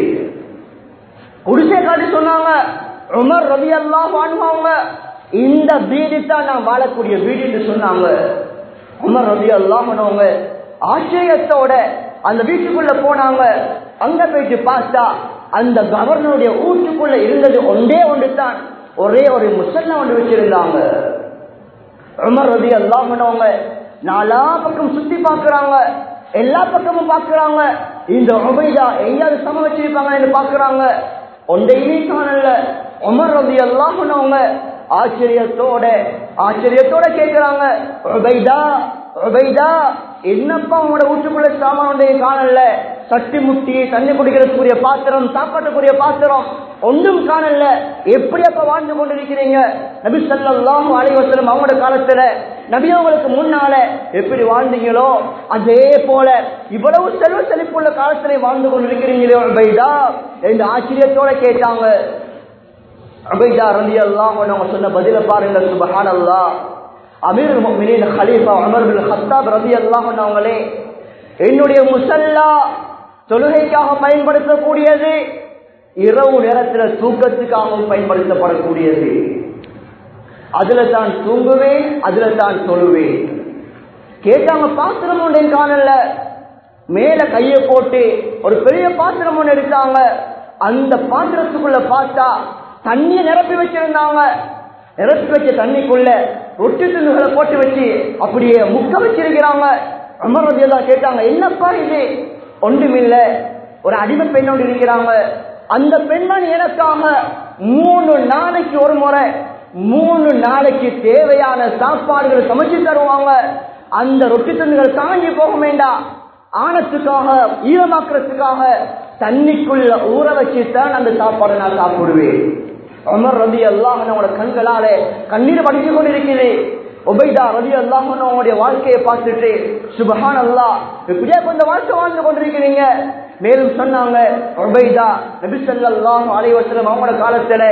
குடிசை காட்டி சொன்னாங்க உமர் ரவி எல்லாம் வாழ்வாங்க இந்த வீடு தான் நான் வாழக்கூடிய வீடு என்று சொன்னாங்க உமர் ரவி எல்லாம் பண்ணவங்க ஆச்சரியத்தோட அந்த வீட்டுக்குள்ள போனாங்க அங்க போயிட்டு பார்த்தா அந்த கவர்னருடைய ஊட்டுக்குள்ள இருந்தது ஒன்றே ஒன்று தான் ஒரே ஒரு முசல்ல ஒன்று வச்சிருந்தாங்க உமர் ரவி எல்லாம் பண்ணவங்க நாலா பக்கம் சுத்தி பாக்குறாங்க எல்லா பக்கமும் பாக்குறாங்க இந்த உபைதா எங்கேயாவது சம வச்சிருப்பாங்கன்னு பாக்குறாங்க ஒன்றையுமே காணல உமர் ரவி எல்லாம் பண்ணவங்க ஆச்சரியத்தோட ஆச்சரியத்தோட கேட்கிறாங்க உபைதா உபைதா என்னப்பா உங்களோட வீட்டுக்குள்ள சாமான் ஒன்றையும் காணல சட்டி முட்டி தண்ணி குடிக்கிறதுக்குரிய பாத்திரம் சாப்பாட்டுக்குரிய பாத்திரம் ஒன்றும் காணல எப்படி அப்ப வாழ்ந்து கொண்டிருக்கிறீங்க நபி ஸல்லல்லாஹு அலைஹி வஸல்லம் அவங்களோட காலத்துல நபி அவங்களுக்கு முன்னால எப்படி வாழ்ந்தீங்களோ அதே போல இவ்வளவு செல்வ செழிப்புள்ள காலத்திலே வாழ்ந்து கொண்டிருக்கிறீங்களோ உபைதா என்று ஆச்சரியத்தோட கேட்டாங்க உபைதா ரலியல்லாஹு அன்ஹு சொன்ன பதில பாருங்க சுப்ஹானல்லாஹ் அமீர் முஃமினீன் கலீஃபா உமர் பின் கத்தாப் ரலியல்லாஹு அன்ஹு அவங்களே என்னுடைய முசல்லா தொழுகைக்காக பயன்படுத்தக்கூடியது இரவு நேரத்தில் தூக்கத்துக்காகவும் பயன்படுத்தப்படக்கூடியது அதுல தான் தூங்குவேன் அதுல தான் தொழுவேன் கேட்டாங்க பாத்திரம் ஒன்றை காணல மேல கைய போட்டு ஒரு பெரிய பாத்திரம் ஒன்று எடுத்தாங்க அந்த பாத்திரத்துக்குள்ள பார்த்தா தண்ணியை நிரப்பி வச்சிருந்தாங்க நிரப்பி வச்ச தண்ணிக்குள்ள ரொட்டி துண்டுகளை போட்டு வச்சு அப்படியே முக்க வச்சிருக்கிறாங்க அமர் ரதியெல்லாம் கேட்டாங்க என்னப்பா இது ஒன்றுமில்ல ஒரு அடிமை பெண்ணோடு இருக்கிறாங்க அந்த பெண்மணி எனக்காக மூணு நாளைக்கு ஒரு முறை மூணு நாளைக்கு தேவையான சாப்பாடுகளை சமைச்சு தருவாங்க அந்த ரொட்டி துண்டுகள் காஞ்சி போக வேண்டாம் ஆனத்துக்காக ஈரமாக்குறதுக்காக தண்ணிக்குள்ள ஊற வச்சுதான் அந்த சாப்பாடை நான் சாப்பிடுவேன் அமர் ரதி அல்லாஹ் நம்மளோட கண்களாலே கண்ணீர் வடிச்சு கொண்டிருக்கிறது ஒபைதா ரதி அல்லாஹ் அவங்களுடைய வாழ்க்கையை பார்த்துட்டு சுபஹான் அல்லா இப்படியே கொஞ்சம் வாழ்க்கை வாழ்ந்து கொண்டிருக்கிறீங்க மேலும் சொன்னாங்க ஒபைதா நபி ஸல்லல்லாஹு அலைஹி வஸல்லம் அவங்களோட காலத்துல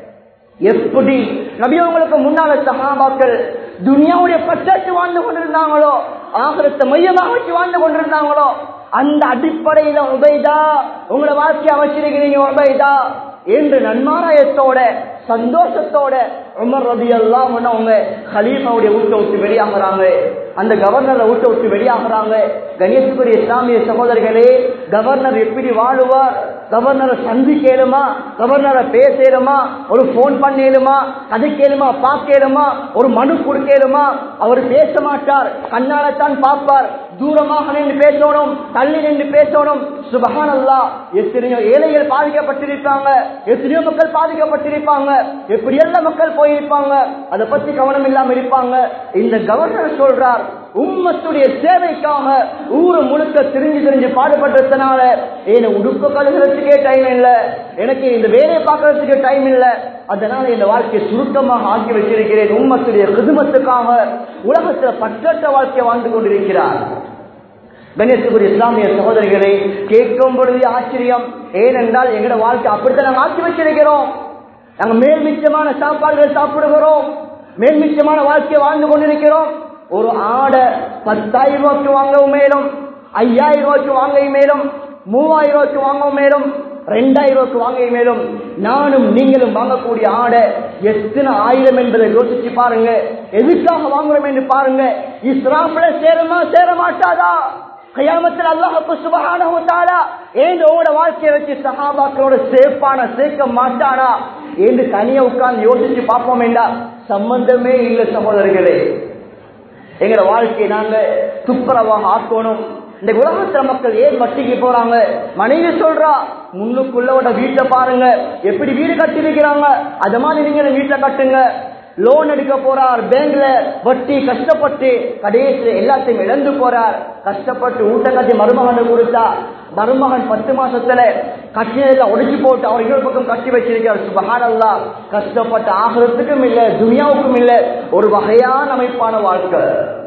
எப்படி நபி அவங்களுக்கு முன்னால சஹாபாக்கள் துனியாவுடைய பச்சட்டு வாழ்ந்து கொண்டிருந்தாங்களோ ஆகரத்தை மையமாக வச்சு வாழ்ந்து கொண்டிருந்தாங்களோ அந்த அடிப்படையில உபைதா உங்களோட வாழ்க்கையை அமைச்சிருக்கிறீங்க உபைதா என்று நன்மாராயத்தோட சந்தோஷத்தோட உமர் ரதி எல்லாம் அவங்க ஹலீஃபாவுடைய வீட்டை விட்டு வெளியாகிறாங்க அந்த கவர்னரை வீட்டை விட்டு வெளியாகிறாங்க கணேசுக்குரிய இஸ்லாமிய சகோதரர்களே கவர்னர் எப்படி வாழுவார் கவர்னரை சந்திக்கலுமா கவர்னரை பேசலுமா ஒரு போன் பண்ணலுமா கதைக்கலுமா பார்க்கலுமா ஒரு மனு கொடுக்கலுமா அவர் பேச மாட்டார் கண்ணாலத்தான் பார்ப்பார் தூரமாக நின்று பேசணும் தள்ளி நின்று பேசணும் சுபகான் அல்லா எத்தனையோ ஏழைகள் பாதிக்கப்பட்டிருப்பாங்க எத்தனையோ மக்கள் பாதிக்கப்பட்டிருப்பாங்க எப்படி எல்லாம் மக்கள் போயிருப்பாங்க அதை பத்தி கவனம் இல்லாம இருப்பாங்க இந்த கவர்னர் சொல்றார் உம்மத்துடைய சேவைக்காக ஊரு முழுக்க திரிஞ்சு திரிஞ்சு பாடுபட்டதுனால என்ன உடுப்பு கழுகிறதுக்கே டைம் இல்ல எனக்கு இந்த வேலையை பார்க்கறதுக்கு டைம் இல்ல அதனால இந்த வாழ்க்கையை சுருக்கமாக ஆக்கி வச்சிருக்கிறேன் உம்மத்துடைய குதுமத்துக்காக உலகத்துல பற்றற்ற வாழ்க்கையை வாழ்ந்து கொண்டிருக்கிறார் கணேசகுரி இஸ்லாமிய சகோதரிகளை கேட்கும் பொழுது ஆச்சரியம் ஏனென்றால் எங்களோட வாழ்க்கை அப்படித்தான் நாங்கள் ஆக்கி வச்சிருக்கிறோம் நாங்கள் மேல்மிச்சமான சாப்பாடுகள் சாப்பிடுகிறோம் மேல்மிச்சமான வாழ்க்கையை வாழ்ந்து கொண்டிருக்கிறோம் ஒரு ஆடை பத்தாயிரம் ரூபாய்க்கு வாங்கவும் மேலும் ஐயாயிரம் ரூபாய்க்கு வாங்கவும் மேலும் மூவாயிரம் ரூபாய்க்கு வாங்கவும் மேலும் ரெண்டாயிரம் ரூபாய்க்கு வாங்க மேலும் நானும் நீங்களும் வாங்கக்கூடிய ஆடை எத்தனை ஆயிரம் என்பதை யோசிச்சு பாருங்க எதுக்காக வாங்குறோம் என்று பாருங்க இஸ்லாம்ல சேருமா சேர மாட்டாதா கயாமத்தில் அல்லாஹு சுபஹானஹு தஆலா ஏன் உங்களோட வாழ்க்கையை வச்சு சஹாபாக்களோட சேப்பான சேர்க்க மாட்டானா என்று தனியா உட்கார்ந்து யோசிச்சு பார்ப்போம் வேண்டா சம்பந்தமே இல்லை சகோதரர்களே எங்களோட வாழ்க்கையை நாங்க துப்புரவாக ஆக்கணும் இந்த உலகத்துல மக்கள் ஏன் வட்டிக்கு போறாங்க மனைவி சொல்றா முன்னுக்குள்ளோட வீட்டை பாருங்க எப்படி வீடு கட்டிருக்கிறாங்க அது மாதிரி நீங்க வீட்டை கட்டுங்க லோன் எடுக்க போறார் பேங்க்ல வட்டி கஷ்டப்பட்டு கடைசியில் எல்லாத்தையும் இழந்து போறார் கஷ்டப்பட்டு ஊட்ட கட்டி மருமகன் கொடுத்தா மருமகன் பத்து மாசத்துல கட்டினதுல உடைச்சு போட்டு அவர் இன்னொரு பக்கம் கட்டி வச்சிருக்கார் சுபஹானல்லா கஷ்டப்பட்டு ஆகிறதுக்கும் இல்ல துனியாவுக்கும் இல்ல ஒரு வகையான அமைப்பான வாழ்க்கை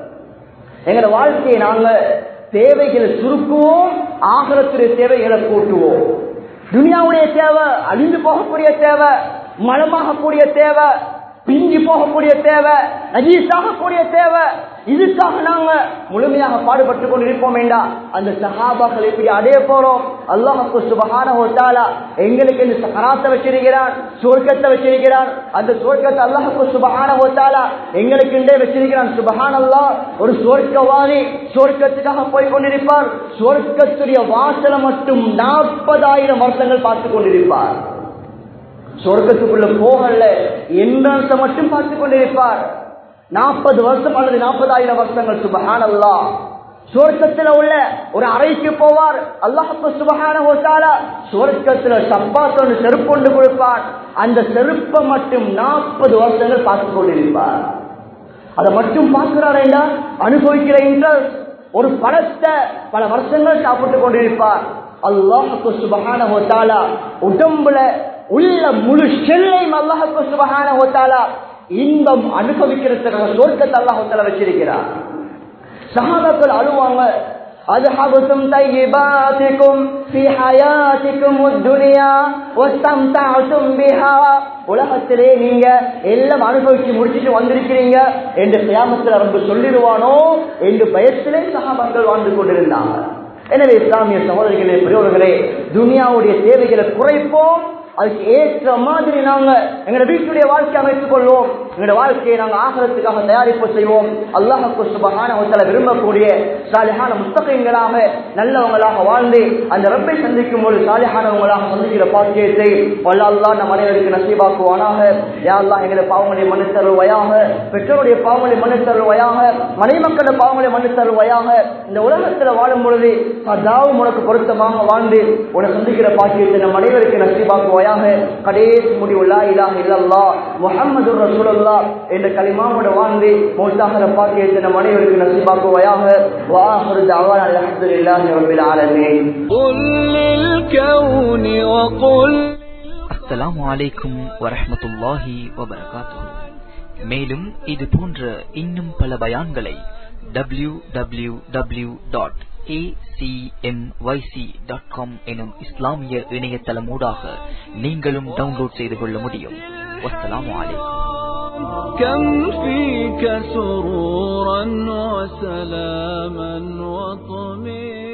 எங்களோட வாழ்க்கையை நாங்க தேவைகளை சுருக்குவோம் ஆகலத்துடைய தேவைகளை கூட்டுவோம் துனியாவுடைய தேவை அழிந்து போகக்கூடிய தேவை மலமாகக்கூடிய தேவை பிஞ்சி போகக்கூடிய தேவை நஜீஸாகக்கூடிய தேவை இதுக்காக நாங்க முழுமையாக பாடுபட்டு கொண்டு இருப்போம் வேண்டாம் அந்த சஹாபாக்கள் எப்படி அடைய போறோம் அல்லாஹுக்கு சுபகான ஒத்தாலா எங்களுக்கு இந்த சகராத்தை வச்சிருக்கிறான் சுவர்க்கத்தை வச்சிருக்கிறான் அந்த சுவர்க்கத்தை அல்லாஹுக்கு சுபகான ஒத்தாலா எங்களுக்கு வச்சிருக்கிறான் சுபகான் அல்லா ஒரு சுவர்க்கவாதி சுவர்க்கத்துக்காக போய் கொண்டிருப்பார் சுவர்க்கத்துடைய வாசலை மட்டும் நாற்பதாயிரம் வருஷங்கள் பார்த்து கொண்டிருப்பார் சொர்க்கத்துக்குள்ள போகல என்ற மட்டும் பார்த்து கொண்டிருப்பார் நாற்பது வருஷம் அல்லது நாற்பதாயிரம் வருஷங்கள் சுபஹான் அல்லா சுவர்க்கத்தில் உள்ள ஒரு அறைக்கு போவார் அல்லாஹு சுபஹான ஹோட்டாலா சுவர்க்கத்தில் சப்பாத்தொன்று செருப்பு கொண்டு கொடுப்பார் அந்த செருப்பை மட்டும் நாற்பது வருஷங்கள் பார்த்து கொண்டிருப்பார் அதை மட்டும் பார்க்கிறாரேண்டா அனுபவிக்கிற இன்ட்ரெஸ்ட் ஒரு பழத்தை பல வருஷங்கள் சாப்பிட்டு கொண்டிருப்பார் அல்லாஹுக்கு சுபஹான ஹோட்டாலா உடம்புல உள்ள முழு செல்லையும் அல்லாஹுக்கு சுபஹான ஹோட்டாலா இன்பம் அனுபவிக்கிறதுக்காக சொர்க்கத்தை அல்லாஹால வச்சிருக்கிறார் சகாபாக்கள் அழுவாங்க أذهبتم طيباتكم في حياتكم الدنيا واستمتعتم بها உலகத்திலே நீங்க எல்லாம் அனுபவிச்சு முடிச்சிட்டு வந்திருக்கிறீங்க என்று கியாமத்தில் ரொம்ப சொல்லிடுவானோ என்று பயத்திலே சகாபாக்கள் வாழ்ந்து கொண்டிருந்தாங்க எனவே இஸ்லாமிய சகோதரிகளே பெரியவர்களே துனியாவுடைய தேவைகளை குறைப்போம் அதுக்கு ஏற்ற மாதிரி நாங்க எங்களோட வீட்டுடைய வாழ்க்கை அமைத்துக் கொள்வோம் எங்களோட வாழ்க்கையை நாங்கள் ஆகலத்துக்காக தயாரிப்பு செய்வோம் அல்லாஹுக்கு சுபகான ஒருத்தல விரும்பக்கூடிய சாலிஹான புத்தகங்களாக நல்லவங்களாக வாழ்ந்து அந்த ரப்பை சந்திக்கும் போது சாலிஹானவங்களாக சந்திக்கிற பாக்கியத்தை வல்லல்லா நம் அனைவருக்கு நசீபாக்குவானாக யாரெல்லாம் எங்களை பாவங்களை மனு தருவையாக பெற்றோருடைய பாவங்களை மனு தருவையாக மனை மக்கள பாவங்களை மனு தருவையாக இந்த உலகத்தில் வாழும் பொழுது அதாவது உனக்கு பொருத்தமாக வாழ்ந்து உன்னை சந்திக்கிற பாக்கியத்தை நம் அனைவருக்கு நசீபாக்குவாயாக கடைசி முடிவுள்ளா இலாக இல்லல்லா முகமது ரசூலுல்லா என்ற களிமாவோட வாழ்ந்து மௌத்தாகிற பாக்கியத்தை நம் அனைவருக்கு நசீபாக்குவாயாக வாஹரு தவான் அல்ஹம்துலில்லாஹி ரப்பில் ஆலமீன் قل للكون وقل அஸ்ஸலாமு அலைக்கும் வரஹ்மத்துல்லாஹி வபரகாத்துஹு மேலும் இது போன்ற இன்னும் பல பயான்களை W W W dot dot com எனும் இஸ்லாமிய இணையதளமூடாக நீங்களும் டவுன்லோட் செய்து கொள்ள முடியும் வஸ்ஸலாமு அலைக்கும் كم فيك سرورا وسلاما وطمئنا